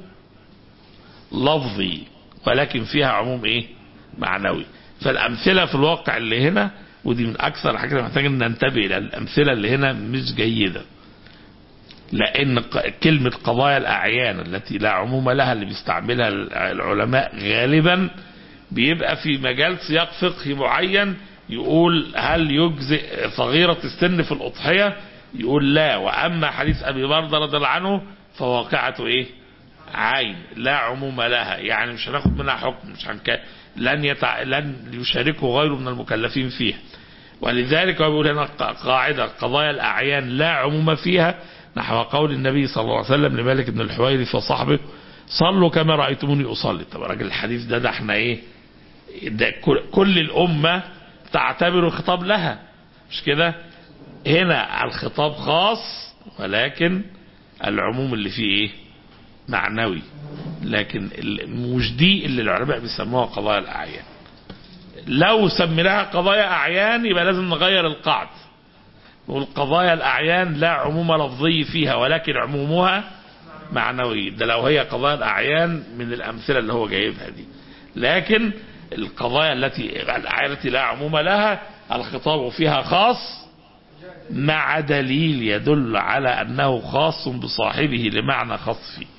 لفظي ولكن فيها عموم إيه معنوي فالأمثلة في الواقع اللي هنا ودي من أكثر الحاجات اللي محتاج أن ننتبه إلى الأمثلة اللي هنا مش جيدة لأن كلمة قضايا الأعيان التي لا عموم لها اللي بيستعملها العلماء غالبا بيبقى في مجال سياق فقهي معين يقول هل يجزئ صغيرة السن في الأضحية يقول لا وأما حديث أبي برده رضي الله عنه فواقعته إيه عين لا عموم لها يعني مش هناخد منها حكم مش هنك... لن يتع... لن يشاركه غيره من المكلفين فيها ولذلك هو بيقول هنا قاعدة قضايا الأعيان لا عموم فيها نحو قول النبي صلى الله عليه وسلم لمالك بن الحويرث وصحبه صلوا كما رأيتموني أصلي طب راجل الحديث ده ده احنا ايه ده كل, كل الأمة تعتبر خطاب لها مش كده هنا الخطاب خاص ولكن العموم اللي فيه ايه معنوي لكن مش دي اللي العلماء بيسموها قضايا الأعيان لو سميناها قضايا أعيان يبقى لازم نغير القاعدة والقضايا الأعيان لا عموم لفظي فيها ولكن عمومها معنوي ده لو هي قضايا الأعيان من الأمثلة اللي هو جايبها دي لكن القضايا التي الأعيان التي لا عموم لها الخطاب فيها خاص مع دليل يدل على أنه خاص بصاحبه لمعنى خاص فيه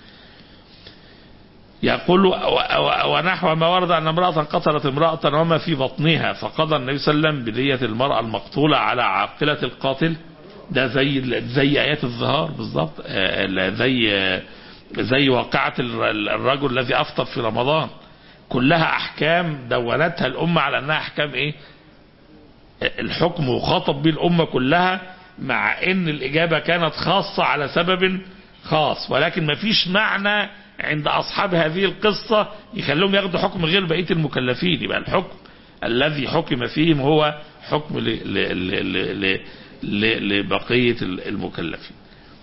يقول ونحو ما ورد أن امرأة قتلت امرأة وما في بطنها فقضى النبي صلى الله عليه وسلم بدية المرأة المقتولة على عاقلة القاتل ده زي زي آيات الظهار بالظبط زي زي واقعة الرجل الذي أفطر في رمضان كلها أحكام دونتها الأمة على أنها أحكام إيه الحكم يخاطب به الأمة كلها مع ان الإجابة كانت خاصة على سبب خاص ولكن ما فيش معنى عند أصحاب هذه القصة يخليهم ياخدوا حكم غير بقية المكلفين يبقى الحكم الذي حكم فيهم هو حكم ل ل ل ل ل لبقية المكلفين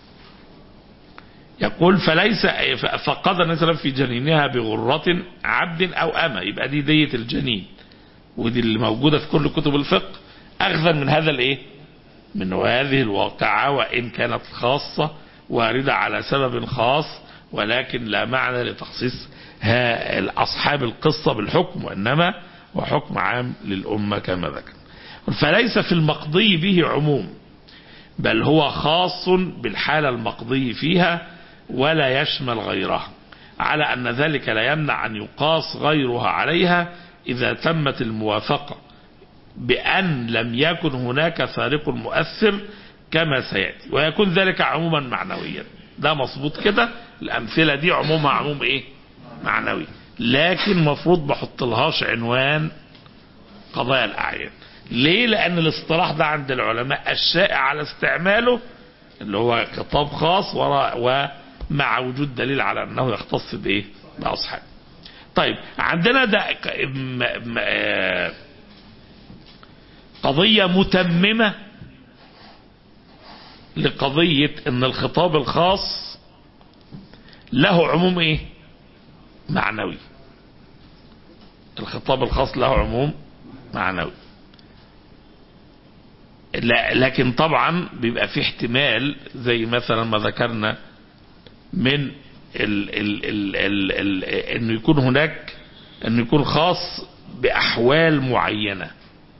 يقول فليس فقد النبي صلى في جنينها بغرة عبد أو أمة يبقى دي دية الجنين ودي اللي موجودة في كل كتب الفقه أخذا من هذا الإيه من هذه الواقعة وإن كانت خاصة واردة على سبب خاص ولكن لا معنى لتخصيص أصحاب القصة بالحكم وإنما هو حكم عام للأمة كما ذكر فليس في المقضي به عموم بل هو خاص بالحالة المقضي فيها ولا يشمل غيرها على أن ذلك لا يمنع أن يقاس غيرها عليها إذا تمت الموافقة بأن لم يكن هناك فارق مؤثر كما سيأتي ويكون ذلك عموما معنويا ده مظبوط كده الأمثلة دي عمومها عموم إيه معنوي لكن مفروض بحط لهاش عنوان قضايا الأعيان ليه لأن الاصطلاح ده عند العلماء الشائع على استعماله اللي هو خطاب خاص ومع وجود دليل على أنه يختص بإيه بأصحاب طيب عندنا ده قضية متممة لقضية ان الخطاب الخاص له عموم ايه معنوي الخطاب الخاص له عموم معنوي لكن طبعا بيبقى في احتمال زي مثلا ما ذكرنا من ال ال ال ال ال انه يكون هناك انه يكون خاص باحوال معينه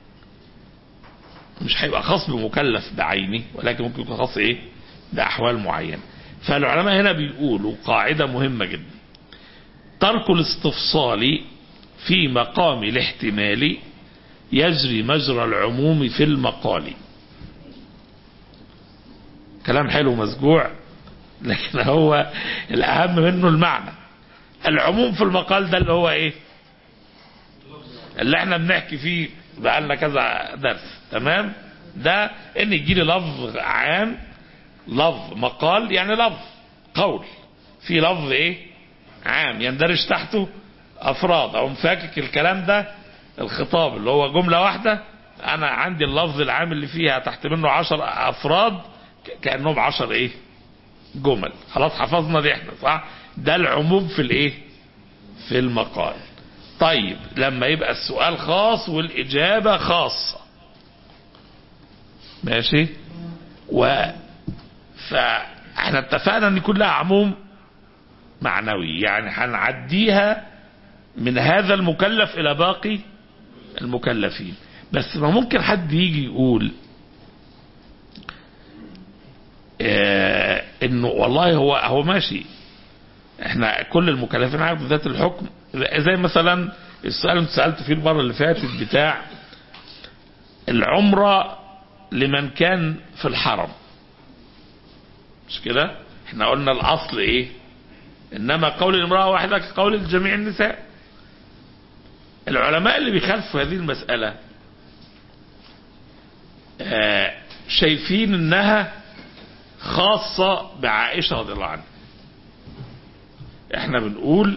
مش هيبقى خاص بمكلف بعينه ولكن ممكن يكون خاص ايه باحوال معينه فالعلماء هنا بيقولوا قاعده مهمه جدا ترك الاستفصال في مقام الاحتمال يجري مجرى العموم في المقال كلام حلو مسجوع لكن هو الاهم منه المعنى العموم في المقال ده اللي هو ايه اللي احنا بنحكي فيه بقالنا كذا درس تمام ده ان يجي لي لفظ عام لفظ مقال يعني لفظ قول في لفظ ايه عام يندرج تحته افراد او مفاكك الكلام ده الخطاب اللي هو جملة واحدة انا عندي اللفظ العام اللي فيها تحت منه عشر افراد كأنهم عشر ايه جمل خلاص حفظنا دي احنا صح ده العموم في الايه في المقال طيب لما يبقى السؤال خاص والإجابة خاصة ماشي و فاحنا اتفقنا ان يكون لها عموم معنوي يعني هنعديها من هذا المكلف الى باقي المكلفين بس ما ممكن حد يجي يقول اه انه والله هو هو ماشي احنا كل المكلفين عارف ذات الحكم زي مثلا السؤال اللي سألت فيه المرة اللي فاتت بتاع العمرة لمن كان في الحرم مش كده احنا قلنا الاصل ايه انما قول الامرأة واحدة كقول جميع النساء العلماء اللي بيخالفوا هذه المسألة آه شايفين انها خاصة بعائشة رضي الله عنها احنا بنقول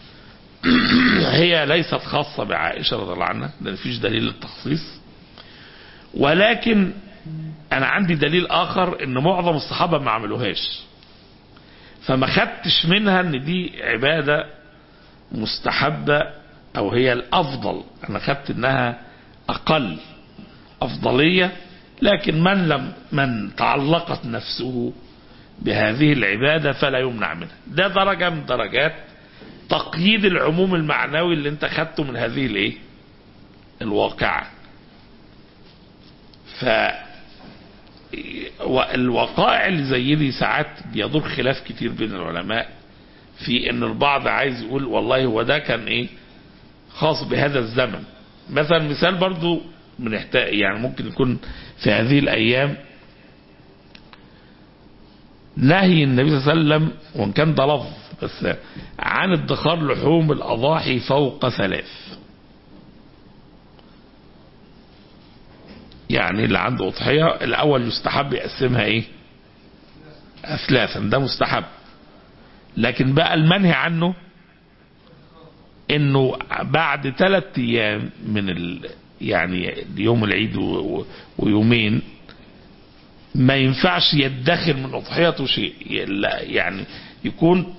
هي ليست خاصة بعائشة رضي الله عنها لان مفيش دليل للتخصيص ولكن انا عندي دليل اخر ان معظم الصحابة ما عملوهاش فما خدتش منها ان دي عبادة مستحبة او هي الافضل انا خدت انها اقل افضلية لكن من لم من تعلقت نفسه بهذه العبادة فلا يمنع منها ده درجة من درجات تقييد العموم المعنوي اللي انت خدته من هذه الايه الواقعة ف الوقائع اللي زي دي ساعات بيدور خلاف كتير بين العلماء في ان البعض عايز يقول والله هو ده كان ايه خاص بهذا الزمن مثلا مثال برضو من يعني ممكن يكون في هذه الايام نهي النبي صلى الله عليه وسلم وان كان ده لفظ بس عن ادخار لحوم الاضاحي فوق ثلاث يعني اللي عنده أضحية الأول يستحب يقسمها إيه أثلاثا ده مستحب لكن بقى المنهي عنه انه بعد ثلاث ايام من ال يعني يوم العيد و- و- ويومين ما ينفعش يدخر من اضحيته شيء ي- لا يعني يكون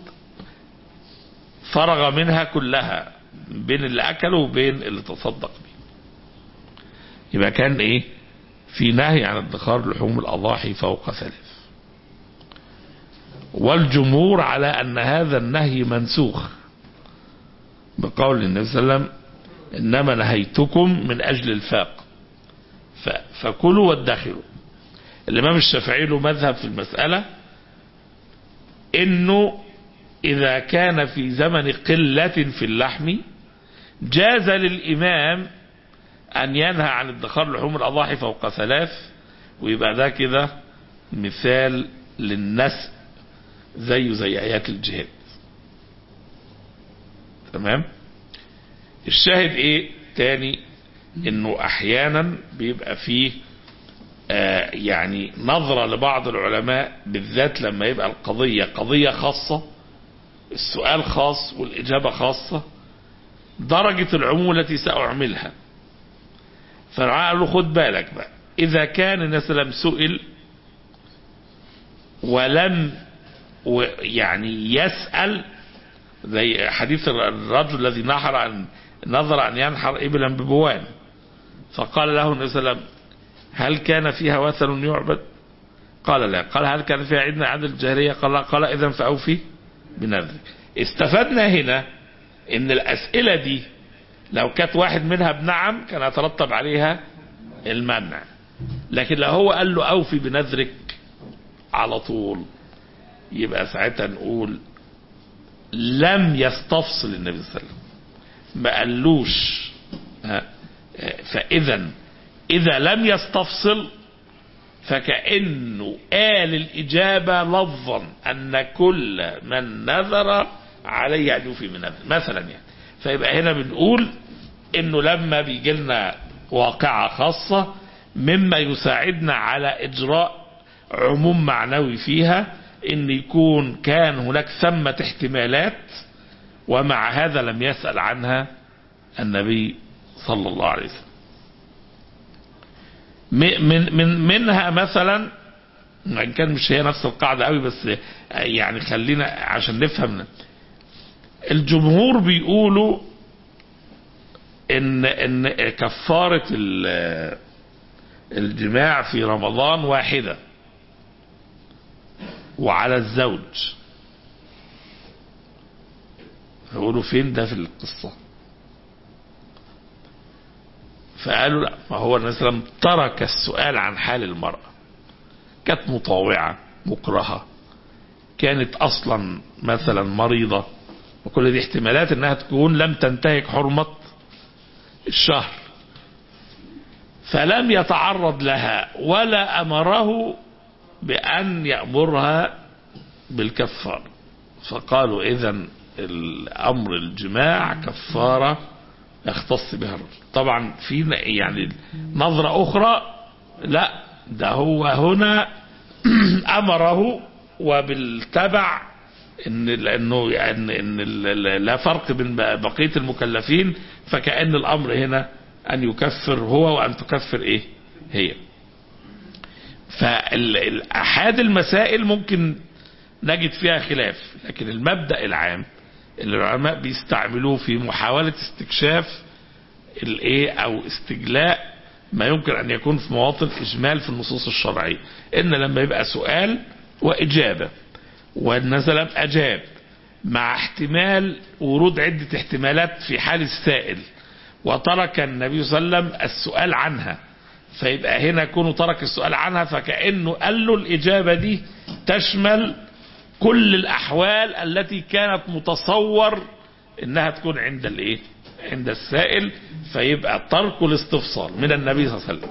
فرغ منها كلها بين اللي اكله وبين اللي تصدق به يبقى كان ايه في نهي عن ادخار لحوم الاضاحي فوق ثلاث والجمهور على ان هذا النهي منسوخ بقول النبي صلى الله عليه وسلم انما نهيتكم من اجل الفاق ف- فكلوا وادخروا الامام الشافعي له مذهب في المساله انه اذا كان في زمن قله في اللحم جاز للامام ان ينهى عن ادخار لحوم الاضاحي فوق ثلاث ويبقى ده كده مثال للنسق زيه زي ايات الجهاد تمام الشاهد ايه تاني انه احيانا بيبقى فيه آه يعني نظرة لبعض العلماء بالذات لما يبقى القضية قضية خاصة السؤال خاص والإجابة خاصة درجة العموم التي سأعملها فقال له خد بالك بقى إذا كان النبي صلى الله عليه وسلم سئل ولم و- يعني يسأل زي حديث الرجل الذي نحر أن نظر أن ينحر إبلا ببوان فقال له النبي صلى الله عليه وسلم هل كان فيها وثن يعبد قال لا قال هل كان فيها عيد من عيد الجاهلية قال لا قال إذا فأوفي بنذرك استفدنا هنا ان الأسئلة دي لو كانت واحد منها بنعم كان يترتب عليها المنع لكن لو هو قال له أوفي بنذرك على طول يبقى ساعتها نقول لم يستفصل النبي صلى الله عليه وسلم ما قالوش ها، آه، فإذا إذا لم يستفصل فكأنه قال الإجابة لفظا أن كل من نذر عليه أن يوفي من نذر مثلا يعني فيبقى هنا بنقول إنه لما بيجي لنا واقعة خاصة مما يساعدنا على إجراء عموم معنوي فيها إن يكون كان هناك ثمة احتمالات ومع هذا لم يسأل عنها النبي صلى الله عليه وسلم م- من من منها مثلا وان كان مش هي نفس القاعده قوي بس يعني خلينا عشان نفهم الجمهور بيقولوا ان ان كفاره ال- الجماع في رمضان واحده وعلى الزوج يقولوا فين ده في القصه فقالوا لا ما هو النبي صلى الله عليه وسلم ترك السؤال عن حال المرأة كانت مطاوعة مكرهة كانت أصلا مثلا مريضة وكل دي احتمالات انها تكون لم تنتهك حرمة الشهر فلم يتعرض لها ولا أمره بأن يأمرها بالكفار فقالوا إذا الأمر الجماع كفارة يختص بها الرجل طبعا في يعني نظرة أخرى لا ده هو هنا أمره وبالتبع ان لانه يعني ان لا فرق بين بقيه المكلفين فكأن الامر هنا ان يكفر هو وان تكفر ايه هي فاحاد المسائل ممكن نجد فيها خلاف لكن المبدأ العام اللي العلماء بيستعملوه في محاولة استكشاف الايه او استجلاء ما يمكن ان يكون في مواطن اجمال في النصوص الشرعية ان لما يبقى سؤال واجابة والنزل اجاب مع احتمال ورود عدة احتمالات في حال السائل وترك النبي صلى الله عليه وسلم السؤال عنها فيبقى هنا كونه ترك السؤال عنها فكأنه قال له الإجابة دي تشمل كل الأحوال التي كانت متصور إنها تكون عند الإيه عند السائل فيبقى ترك الاستفصال من النبي صلى الله عليه وسلم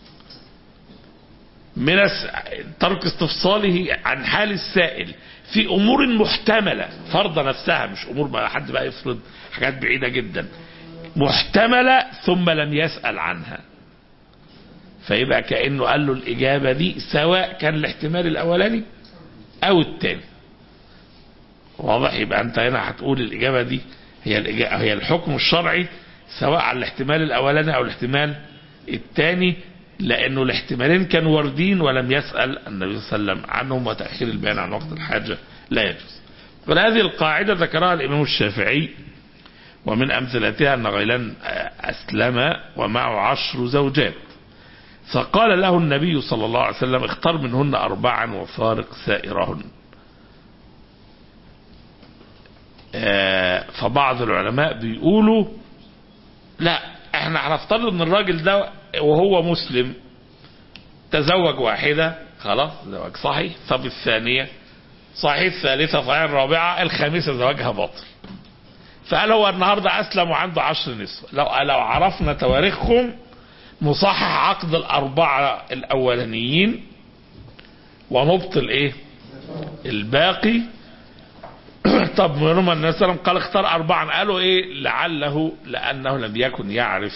من الس... ترك استفصاله عن حال السائل في امور محتمله فرض نفسها مش امور بقى حد بقى يفرض حاجات بعيده جدا محتمله ثم لم يسال عنها فيبقى كأنه قال له الإجابة دي سواء كان الاحتمال الأولاني أو الثاني واضح يبقى أنت هنا هتقول الإجابة دي هي الإجابة هي الحكم الشرعي سواء على الاحتمال الأولاني أو الاحتمال الثاني لأنه الاحتمالين كانوا واردين ولم يسأل النبي صلى الله عليه وسلم عنهم وتأخير البيان عن وقت الحاجة لا يجوز فهذه القاعدة ذكرها الإمام الشافعي ومن أمثلتها أن غيلان أسلم ومعه عشر زوجات فقال له النبي صلى الله عليه وسلم اختار منهن أربعا وفارق سائرهن فبعض العلماء بيقولوا لا احنا هنفترض ان الراجل ده وهو مسلم تزوج واحدة خلاص زواج صحيح طب الثانية صحيح الثالثة صحيح الرابعة الخامسة زواجها باطل فقال هو النهاردة أسلم وعنده عشر نسوة لو, لو عرفنا تواريخهم نصحح عقد الأربعة الأولانيين ونبطل إيه الباقي طب منهم النبي صلى الله عليه وسلم قال اختار أربعا قالوا إيه لعله لأنه لم يكن يعرف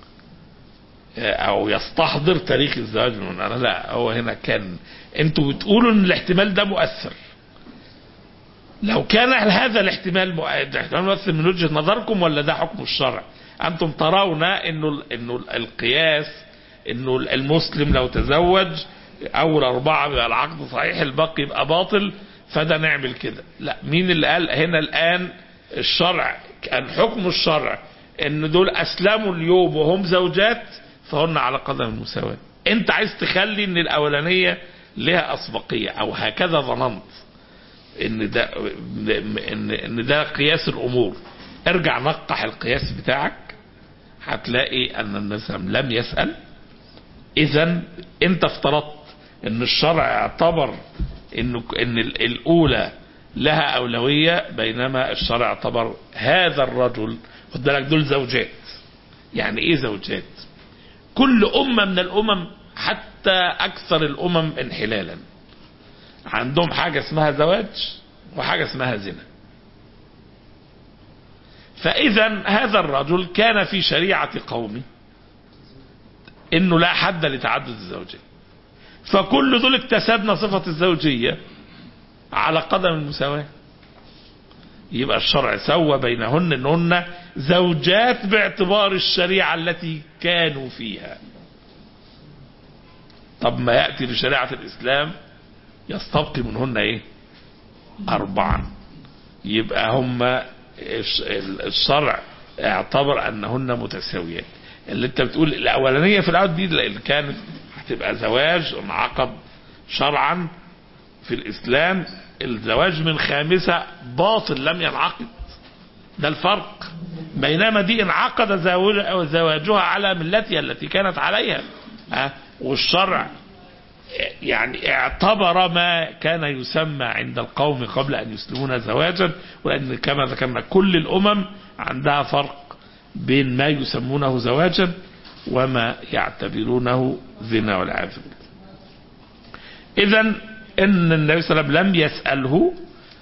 أو يستحضر تاريخ الزواج من أنا لا هو هنا كان أنتوا بتقولوا إن الاحتمال ده مؤثر لو كان هذا الاحتمال الاحتمال مؤثر من وجهة نظركم ولا ده حكم الشرع أنتم ترون إنه إنه القياس إنه المسلم لو تزوج أول أربعة بيبقى العقد صحيح الباقي يبقى باطل فده نعمل كده لا مين اللي قال هنا الآن الشرع كان حكم الشرع ان دول اسلموا اليوم وهم زوجات فهن على قدم المساواة انت عايز تخلي ان الاولانية لها اسبقية او هكذا ظننت ان ده ان ان ده قياس الامور ارجع نقح القياس بتاعك هتلاقي ان النبي لم يسأل اذا انت افترضت ان الشرع اعتبر انه ان الاولى لها اولويه بينما الشرع اعتبر هذا الرجل خد بالك دول زوجات يعني ايه زوجات كل امه من الامم حتى اكثر الامم انحلالا عندهم حاجه اسمها زواج وحاجه اسمها زنا فاذا هذا الرجل كان في شريعه قومه انه لا حد لتعدد الزوجات فكل دول اكتسبنا صفة الزوجية على قدم المساواة يبقى الشرع سوى بينهن انهن زوجات باعتبار الشريعة التي كانوا فيها طب ما يأتي لشريعة الإسلام يستبقي منهن ايه أربعا يبقى هم الشرع اعتبر أنهن متساويات اللي انت بتقول الأولانية في الأول دي اللي كانت هتبقى زواج انعقد شرعا في الإسلام الزواج من خامسة باطل لم ينعقد ده الفرق بينما دي انعقد زواجها على ملتها التي كانت عليها أه؟ والشرع يعني اعتبر ما كان يسمى عند القوم قبل أن يسلمون زواجا ولأن كما ذكرنا كل الأمم عندها فرق بين ما يسمونه زواجا وما يعتبرونه زنا والعياذ بالله إذا إن النبي صلى الله عليه وسلم لم يسأله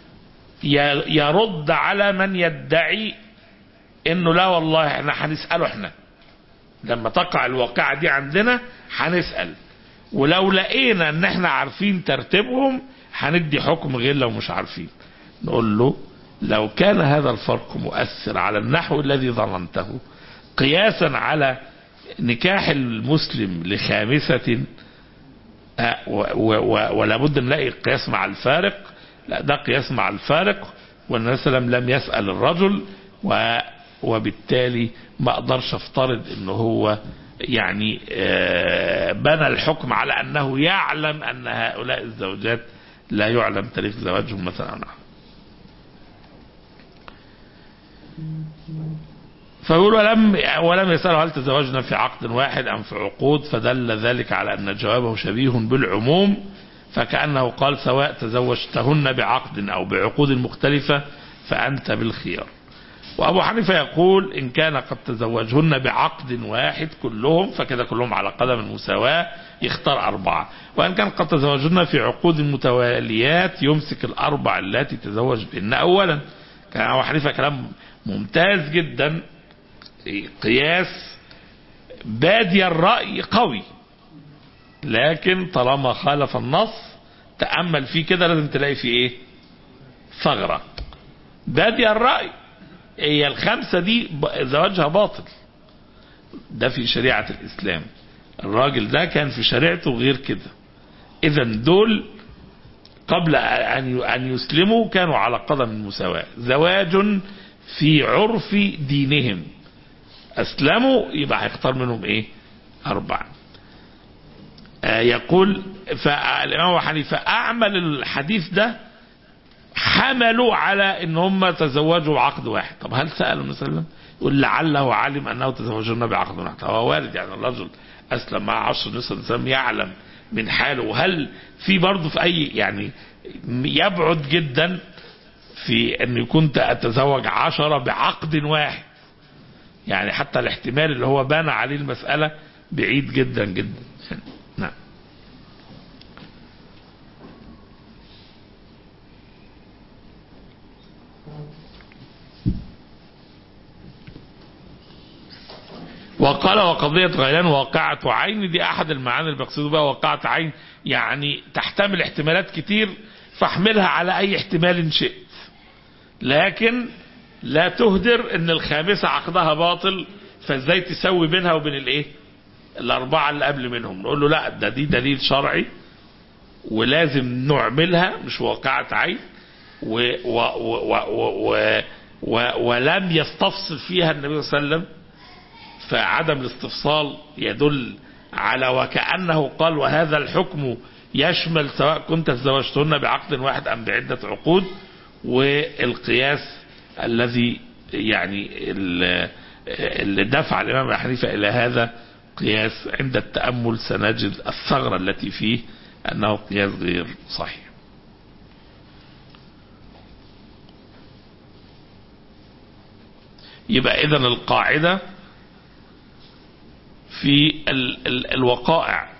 يرد على من يدعي إنه لا والله احنا هنسأله احنا لما تقع الواقعة دي عندنا هنسأل ولو لقينا ان احنا عارفين ترتيبهم هندي حكم غير لو مش عارفين نقول له لو كان هذا الفرق مؤثر على النحو الذي ظننته قياسا على نكاح المسلم لخامسة ولا بد نلاقي قياس مع الفارق لا ده قياس مع الفارق والنبي صلى الله عليه وسلم لم يسأل الرجل وبالتالي ما اقدرش افترض انه هو يعني بنى الحكم على انه يعلم ان هؤلاء الزوجات لا يعلم تاريخ زواجهم مثلا نعم فيقول ولم ولم يسأله هل تزوجنا في عقد واحد أم في عقود فدل ذلك على أن جوابه شبيه بالعموم فكأنه قال سواء تزوجتهن بعقد أو بعقود مختلفة فأنت بالخيار وأبو حنيفة يقول إن كان قد تزوجهن بعقد واحد كلهم فكذا كلهم على قدم المساواة يختار أربعة وإن كان قد تزوجهن في عقود متواليات يمسك الأربع التي تزوج بهن أولا كان أبو حنيفة كلام ممتاز جدا قياس بادي الرأي قوي لكن طالما خالف النص تأمل فيه كده لازم تلاقي فيه ايه ثغرة بادي الرأي هي الخمسة دي ب- زواجها باطل ده في شريعة الإسلام الراجل ده كان في شريعته غير كده إذا دول قبل أن أن يسلموا كانوا على قدم المساواة زواج في عرف دينهم أسلموا يبقى هيختار منهم إيه أربعة آه يقول فالإمام أبو حنيفة أعمل الحديث ده حملوا على ان هم تزوجوا بعقد واحد طب هل سأل النبي صلى الله عليه وسلم يقول لعله علم انه تزوجون بعقد واحد هو وارد يعني الرجل اسلم مع عشر النبي صلى الله عليه وسلم يعلم من حاله وهل في برضه في اي يعني يبعد جدا في ان يكون اتزوج عشرة بعقد واحد يعني حتى الاحتمال اللي هو بان عليه المسألة بعيد جدا جدا نعم وقال وقضية غيلان واقعة عين دي أحد المعاني اللي بيقصدوا بها واقعة عين يعني تحتمل احتمالات كتير فاحملها على أي احتمال شئت لكن لا تهدر ان الخامسة عقدها باطل فازاي تسوي بينها وبين الايه الاربعة اللي قبل منهم نقول له لا ده دي دليل شرعي ولازم نعملها مش واقعة عين و و و و و و و ولم يستفصل فيها النبي صلى الله عليه وسلم فعدم الاستفصال يدل على وكأنه قال وهذا الحكم يشمل سواء كنت تزوجتهن بعقد واحد أم بعدة عقود والقياس الذي يعني اللي دفع الإمام أبي حنيفة إلى هذا قياس عند التأمل سنجد الثغرة التي فيه أنه قياس غير صحيح يبقى إذن القاعدة في ال ال الوقائع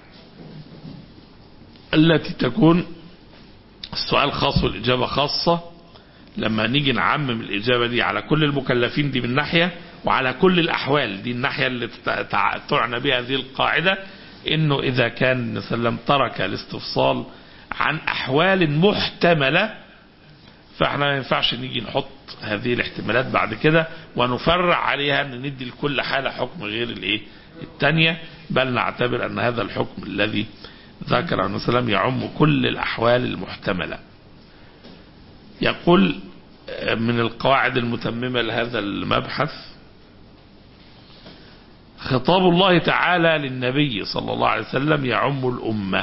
التي تكون السؤال خاص والإجابة خاصة لما نيجي نعمم الإجابة دي على كل المكلفين دي من ناحية وعلى كل الأحوال دي الناحية اللي تعنى بها هذه القاعدة إنه إذا كان النبي صلى الله عليه وسلم ترك الاستفصال عن أحوال محتملة فاحنا ما ينفعش نيجي نحط هذه الاحتمالات بعد كده ونفرع عليها ان ندي لكل حالة حكم غير الايه الثانية بل نعتبر ان هذا الحكم الذي ذكر النبي صلى الله عليه وسلم يعم كل الاحوال المحتملة يقول من القواعد المتممة لهذا المبحث خطاب الله تعالى للنبي صلى الله عليه وسلم يعم الأمة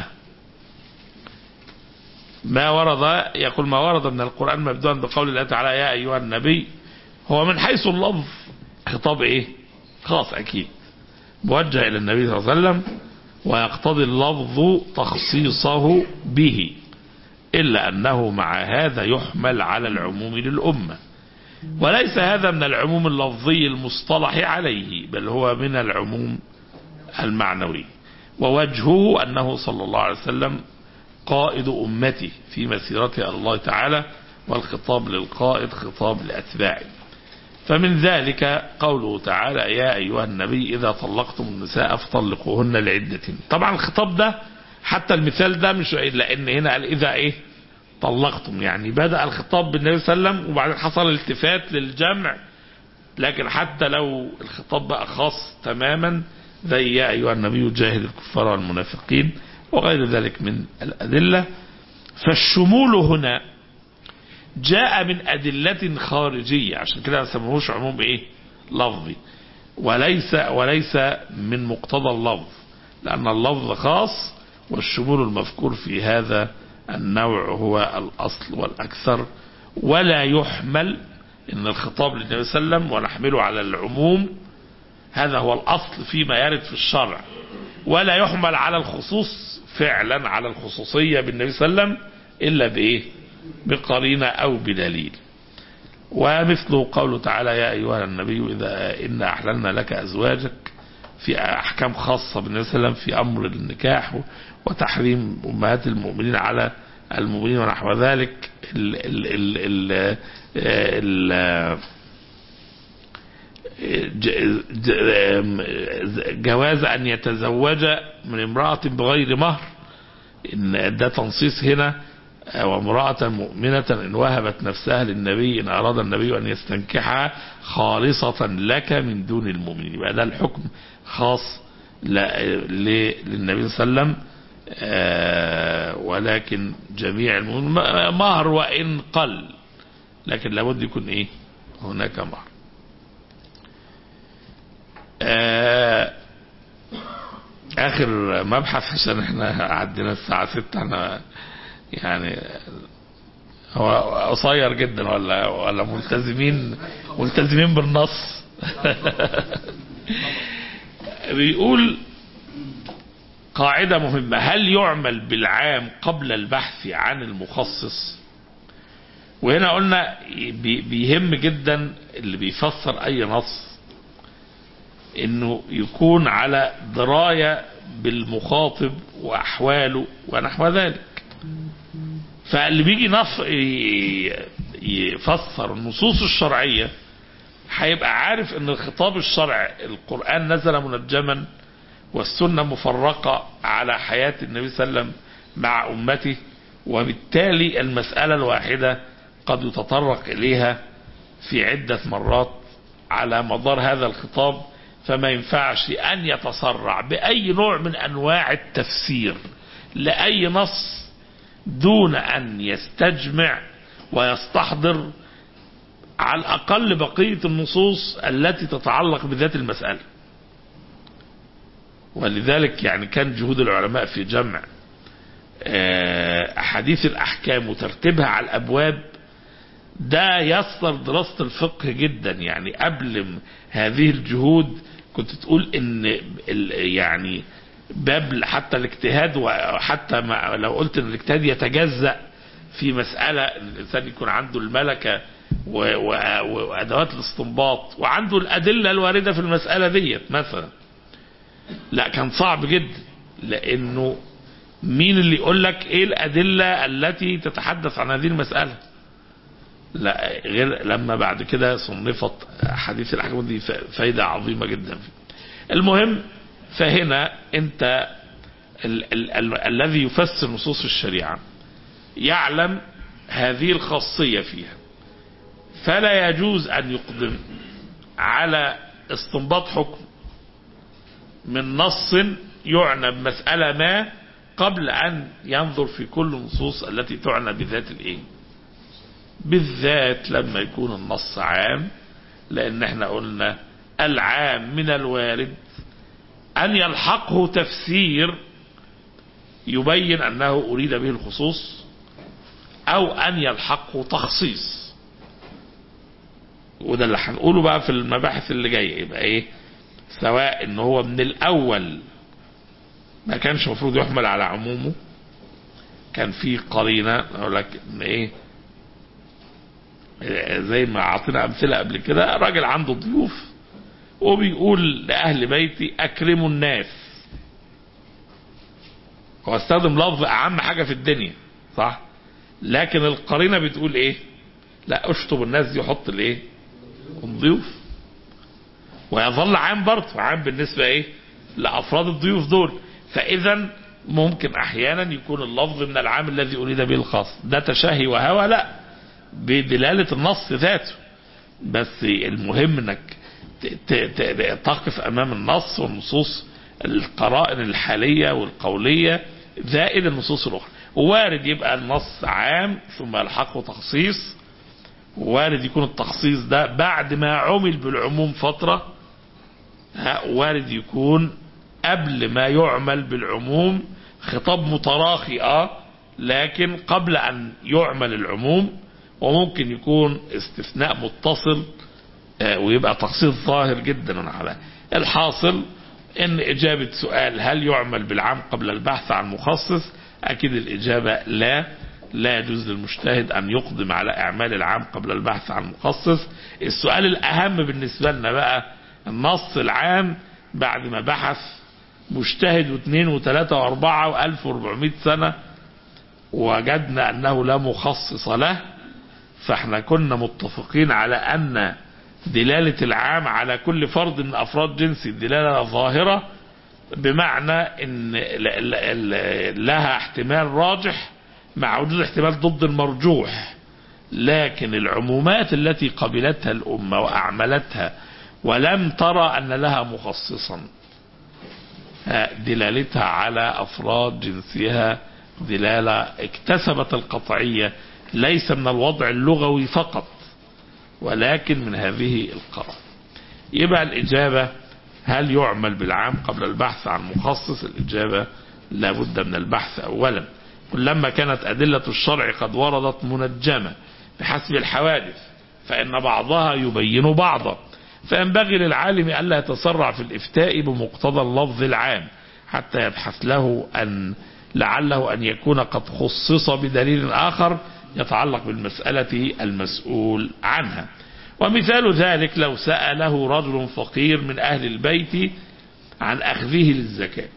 ما ورد يقول ما ورد من القرآن مبدوءا بقول الله تعالى يا أيها النبي هو من حيث اللفظ خطاب ايه خاص أكيد موجه إلى النبي صلى الله عليه وسلم ويقتضي اللفظ تخصيصه به إلا أنه مع هذا يحمل على العموم للأمة وليس هذا من العموم اللفظي المصطلح عليه بل هو من العموم المعنوي ووجهه أنه صلى الله عليه وسلم قائد أمته في مسيرته الله تعالى والخطاب للقائد خطاب لأتباعه فمن ذلك قوله تعالى يا أيها النبي إذا طلقتم النساء فطلقوهن لعدتهن طبعا الخطاب ده حتى المثال ده مش لأن هنا قال إذا إيه طلقتم يعني بدأ الخطاب بالنبي صلى الله عليه وسلم وبعدين حصل التفات للجمع لكن حتى لو الخطاب بقى خاص تماما زي يا أيها النبي جاهد الكفار والمنافقين وغير ذلك من الأدلة فالشمول هنا جاء من أدلة خارجية عشان كده ما سموهوش عموم إيه لفظي وليس وليس من مقتضى اللفظ لأن اللفظ خاص والشمول المذكور في هذا النوع هو الأصل والأكثر ولا يحمل إن الخطاب للنبي صلى الله عليه وسلم ونحمله على العموم هذا هو الأصل فيما يرد في الشرع ولا يحمل على الخصوص فعلا على الخصوصية بالنبي صلى الله عليه وسلم إلا بإيه بقرينة أو بدليل ومثله قوله تعالى يا أيها النبي إذا إن أحللنا لك أزواجك في أحكام خاصة بالنبي صلى الله عليه وسلم في أمر النكاح وتحريم أمهات المؤمنين على المؤمنين ونحو ذلك ال ال ال ال ال ج- ج- جواز أن يتزوج من امرأة بغير مهر إن ده تنصيص هنا وامرأة مؤمنة إن وهبت نفسها للنبي إن أراد النبي أن يستنكحها خالصة لك من دون المؤمنين يبقى ده الحكم خاص ل- ل- للنبي صلى الله عليه وسلم آه، ولكن جميع المؤمنين م- مهر وإن قل لكن لابد يكون إيه هناك مهر آه، آخر مبحث عشان احنا عدينا الساعة ستة احنا يعني هو قصير جدا ولا ولا ملتزمين ملتزمين بالنص بيقول قاعدة مهمة هل يعمل بالعام قبل البحث عن المخصص وهنا قلنا بي- بيهم جدا اللي بيفسر اي نص انه يكون على دراية بالمخاطب واحواله ونحو ذلك فاللي بيجي نف... ي- يفسر النصوص الشرعية هيبقى عارف ان الخطاب الشرعي القرآن نزل منجما والسنة مفرقة على حياة النبي صلى الله عليه وسلم مع أمته وبالتالي المسألة الواحدة قد يتطرق إليها في عدة مرات على مدار هذا الخطاب فما ينفعش أن يتسرع بأي نوع من أنواع التفسير لأي نص دون أن يستجمع ويستحضر على الأقل بقية النصوص التي تتعلق بذات المسألة ولذلك يعني كان جهود العلماء في جمع آه، أحاديث الأحكام وترتيبها على الأبواب ده يسر دراسة الفقه جدا يعني قبل م- هذه الجهود كنت تقول ان ال- يعني باب حتى الاجتهاد وحتى ما لو قلت ان الاجتهاد يتجزأ في مسألة إن الإنسان يكون عنده الملكة و- و- وأدوات الاستنباط وعنده الأدلة الواردة في المسألة ديت مثلا لا كان صعب جدا لأنه مين اللي يقول لك ايه الأدلة التي تتحدث عن هذه المسألة لا غير لما بعد كده صنفت حديث الاحكام دي فايده عظيمه جدا فيه. المهم فهنا انت ال ال ال الذي يفسر نصوص الشريعه يعلم هذه الخاصيه فيها فلا يجوز ان يقدم على استنباط حكم من نص يعنى بمساله ما قبل ان ينظر في كل النصوص التي تعنى بذات الايه بالذات لما يكون النص عام لان احنا قلنا العام من الوارد ان يلحقه تفسير يبين انه اريد به الخصوص او ان يلحقه تخصيص وده اللي هنقوله بقى في المباحث اللي جايه يبقى ايه سواء ان هو من الاول ما كانش المفروض يحمل على عمومه كان في قرينه اقول لك ان ايه زي ما اعطينا امثله قبل كده راجل عنده ضيوف وبيقول لاهل بيتي اكرموا الناس هو استخدم لفظ اهم حاجه في الدنيا صح لكن القرينه بتقول ايه لا اشطب الناس دي وحط الايه الضيوف ويظل عام برضه عام بالنسبه ايه لافراد الضيوف دول فاذا ممكن احيانا يكون اللفظ من العام الذي اريد به الخاص ده تشهي وهوى لا بدلالة النص ذاته بس المهم انك ت- ت- تقف امام النص والنصوص القرائن الحالية والقولية زائد النصوص الاخرى وارد يبقى النص عام ثم يلحقه تخصيص وارد يكون التخصيص ده بعد ما عمل بالعموم فترة ها، وارد يكون قبل ما يعمل بالعموم خطاب متراخي اه لكن قبل ان يعمل العموم وممكن يكون استثناء متصل آه، ويبقى تخصيص ظاهر جدا على الحاصل ان اجابة سؤال هل يعمل بالعام قبل البحث عن مخصص اكيد الاجابة لا لا يجوز للمجتهد ان يقدم على اعمال العام قبل البحث عن مخصص السؤال الاهم بالنسبة لنا بقى النص العام بعد ما بحث مجتهد واثنين وثلاثة واربعة والف واربعمائة سنة وجدنا انه لا مخصص له فاحنا كنا متفقين على ان دلالة العام على كل فرد من أفراد جنسي دلالة ظاهرة بمعنى ان ل- ل- ل- لها احتمال راجح مع وجود احتمال ضد المرجوح لكن العمومات التي قبلتها الأمة وأعملتها ولم ترى أن لها مخصصا ها، دلالتها على أفراد جنسها دلالة اكتسبت القطعية ليس من الوضع اللغوي فقط ولكن من هذه القرائن يبقى الإجابة هل يعمل بالعام قبل البحث عن مخصص الإجابة لابد من البحث أولا كلما كانت أدلة الشرع قد وردت منجمة بحسب الحوادث فإن بعضها يبين بعضا فينبغي للعالم ألا يتسرع في الإفتاء بمقتضى اللفظ العام حتى يبحث له أن لعله أن يكون قد خصص بدليل آخر يتعلق بالمسألة المسؤول عنها ومثال ذلك لو سأله رجل فقير من أهل البيت عن أخذه للزكاة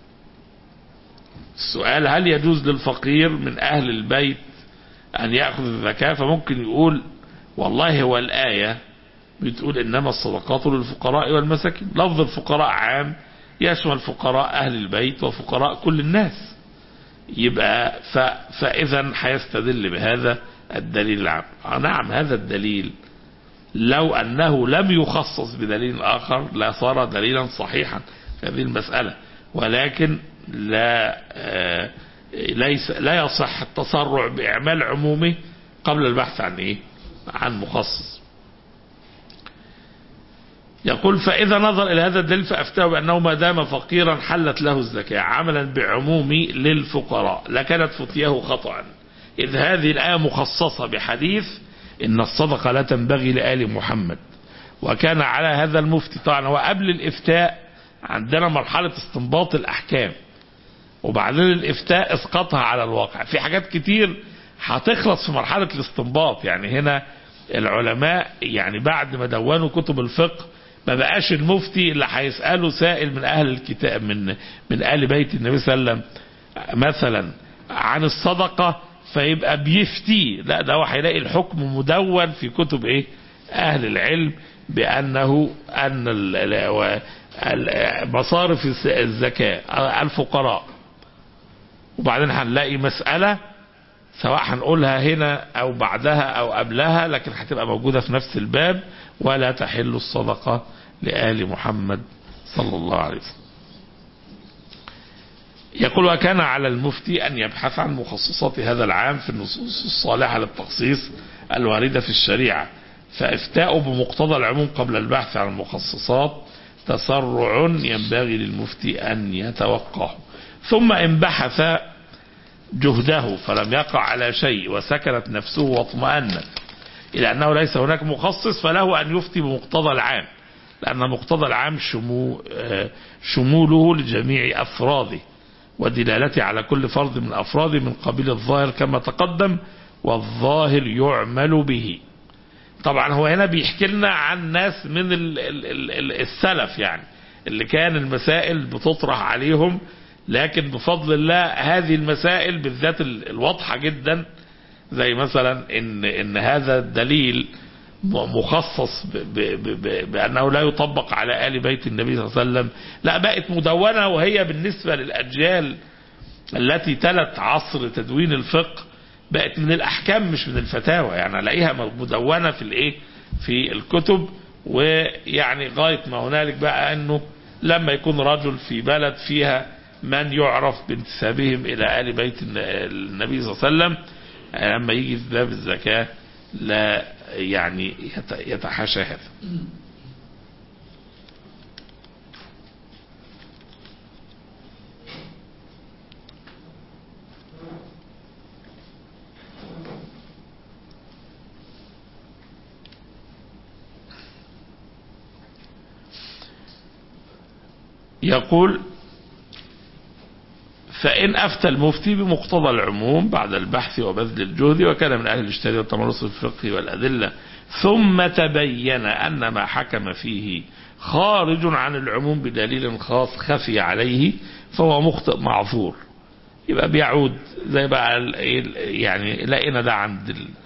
السؤال هل يجوز للفقير من أهل البيت أن يأخذ الزكاة فممكن يقول والله هو الآية بتقول إنما الصدقات للفقراء والمساكين لفظ الفقراء عام يشمل فقراء أهل البيت وفقراء كل الناس يبقى ف... فإذا هيستدل بهذا الدليل العام آه نعم هذا الدليل لو أنه لم يخصص بدليل آخر لا صار دليلا صحيحا في هذه المسألة ولكن لا آه ليس لا يصح التسرع بإعمال عمومي قبل البحث عن إيه عن مخصص يقول فإذا نظر إلى هذا الدليل فأفتاه بأنه ما دام فقيرا حلت له الزكاة عملا بعموم للفقراء لكانت فتيه خطأ إذ هذه الآية مخصصة بحديث إن الصدقة لا تنبغي لآل محمد وكان على هذا المفتي طبعا هو قبل الإفتاء عندنا مرحلة استنباط الأحكام وبعدين الإفتاء إسقاطها على الواقع في حاجات كتير هتخلص في مرحلة الاستنباط يعني هنا العلماء يعني بعد ما دونوا كتب الفقه ما بقاش المفتي اللي هيسأله سائل من أهل الكتاب من من آل بيت النبي صلى الله عليه وسلم مثلا عن الصدقة فيبقى بيفتي لا ده هو هيلاقي الحكم مدون في كتب ايه أهل العلم بأنه أن ال- ال- ال- مصارف الزكاة الفقراء وبعدين هنلاقي مسألة سواء هنقولها هنا أو بعدها أو قبلها لكن هتبقى موجودة في نفس الباب ولا تحل الصدقة لآل محمد صلى الله عليه وسلم يقول وكان على المفتي أن يبحث عن مخصصات هذا العام في النصوص الصالحة للتخصيص الواردة في الشريعة فإفتاء بمقتضى العموم قبل البحث عن المخصصات تسرع ينبغي للمفتي أن يتوقعه ثم إن بحث جهده فلم يقع على شيء وسكنت نفسه واطمأنت إلى أنه ليس هناك مخصص فله أن يفتي بمقتضى العام لأن مقتضى العام شمو آه، شموله لجميع أفراده ودلالته على كل فرد من أفراده من قبيل الظاهر كما تقدم والظاهر يعمل به طبعا هو هنا بيحكي لنا عن ناس من ال- ال- ال- ال- السلف يعني اللي كان المسائل بتطرح عليهم لكن بفضل الله هذه المسائل بالذات ال- الواضحة جدا زي مثلا ان ان هذا الدليل م- مخصص ب ب ب ب بانه لا يطبق على ال بيت النبي صلى الله عليه وسلم لا بقت مدونه وهي بالنسبه للاجيال التي تلت عصر تدوين الفقه بقت من الاحكام مش من الفتاوى يعني الاقيها مدونه في الايه في الكتب ويعني غايه ما هنالك بقى انه لما يكون رجل في بلد فيها من يعرف بانتسابهم الى ال بيت الن- النبي صلى الله عليه وسلم لما يجي في باب الزكاه لا يعني يت- يتحاشى هذا يقول فإن أفتى المفتي بمقتضى العموم بعد البحث وبذل الجهد وكان من أهل الاجتهاد والتمرس في الفقه والأدلة ثم تبين أن ما حكم فيه خارج عن العموم بدليل خاص خفي عليه فهو مخطئ معذور يبقى بيعود زي بقى ال- ال- يعني لقينا ده عند ال-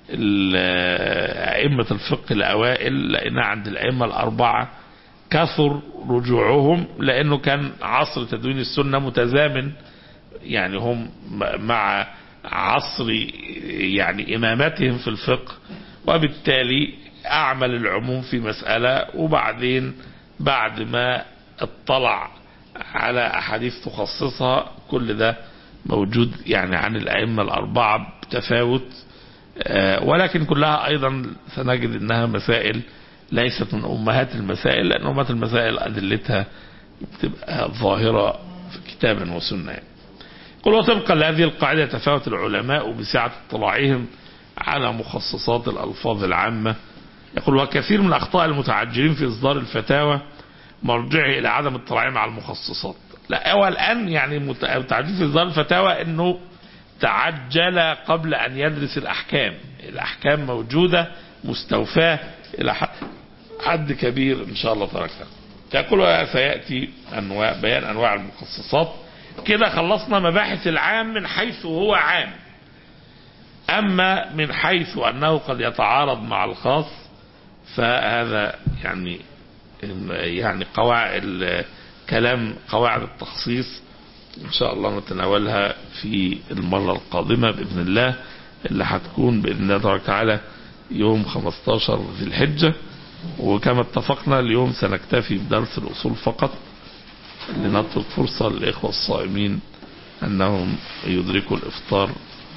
أئمة الفقه الأوائل لأن عند الأئمة الأربعة كثر رجوعهم لأنه كان عصر تدوين السنة متزامن يعني هم مع عصر يعني إمامتهم في الفقه وبالتالي أعمل العموم في مسألة وبعدين بعد ما اطلع على أحاديث تخصصها كل ده موجود يعني عن الأئمة الأربعة بتفاوت ولكن كلها أيضا سنجد أنها مسائل ليست من أمهات المسائل لأن أمهات المسائل أدلتها بتبقى ظاهرة في كتاب وسنة قل وطبقا لهذه القاعدة يتفاوت العلماء بسعة اطلاعهم على مخصصات الألفاظ العامة يقول وكثير من أخطاء المتعجلين في إصدار الفتاوى مرجعه إلى عدم اطلاعهم على المخصصات لا هو الآن يعني متعجل في إصدار الفتاوى أنه تعجل قبل أن يدرس الأحكام الأحكام موجودة مستوفاة إلى حد كبير إن شاء الله تبارك يقول سيأتي أنواع بيان أنواع المخصصات كده خلصنا مباحث العام من حيث هو عام أما من حيث أنه قد يتعارض مع الخاص فهذا يعني يعني قواعد كلام قواعد التخصيص إن شاء الله نتناولها في المرة القادمة بإذن الله اللي هتكون بإذن الله تبارك وتعالى يوم 15 ذي الحجة وكما اتفقنا اليوم سنكتفي بدرس الأصول فقط لنترك فرصة للإخوة الصائمين أنهم يدركوا الإفطار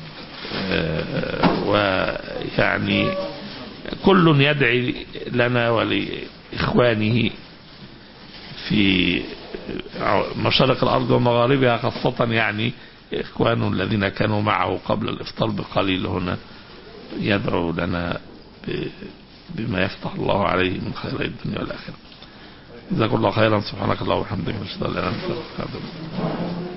ويعني كل يدعي لنا ولإخوانه في مشارق الأرض ومغاربها خاصة يعني إخوانه الذين كانوا معه قبل الإفطار بقليل هنا يدعو لنا بما يفتح الله عليه من خير الدنيا والآخرة جزاكم الله خيرا سبحانك اللهم وبحمدك نشهد ان لا اله الا انت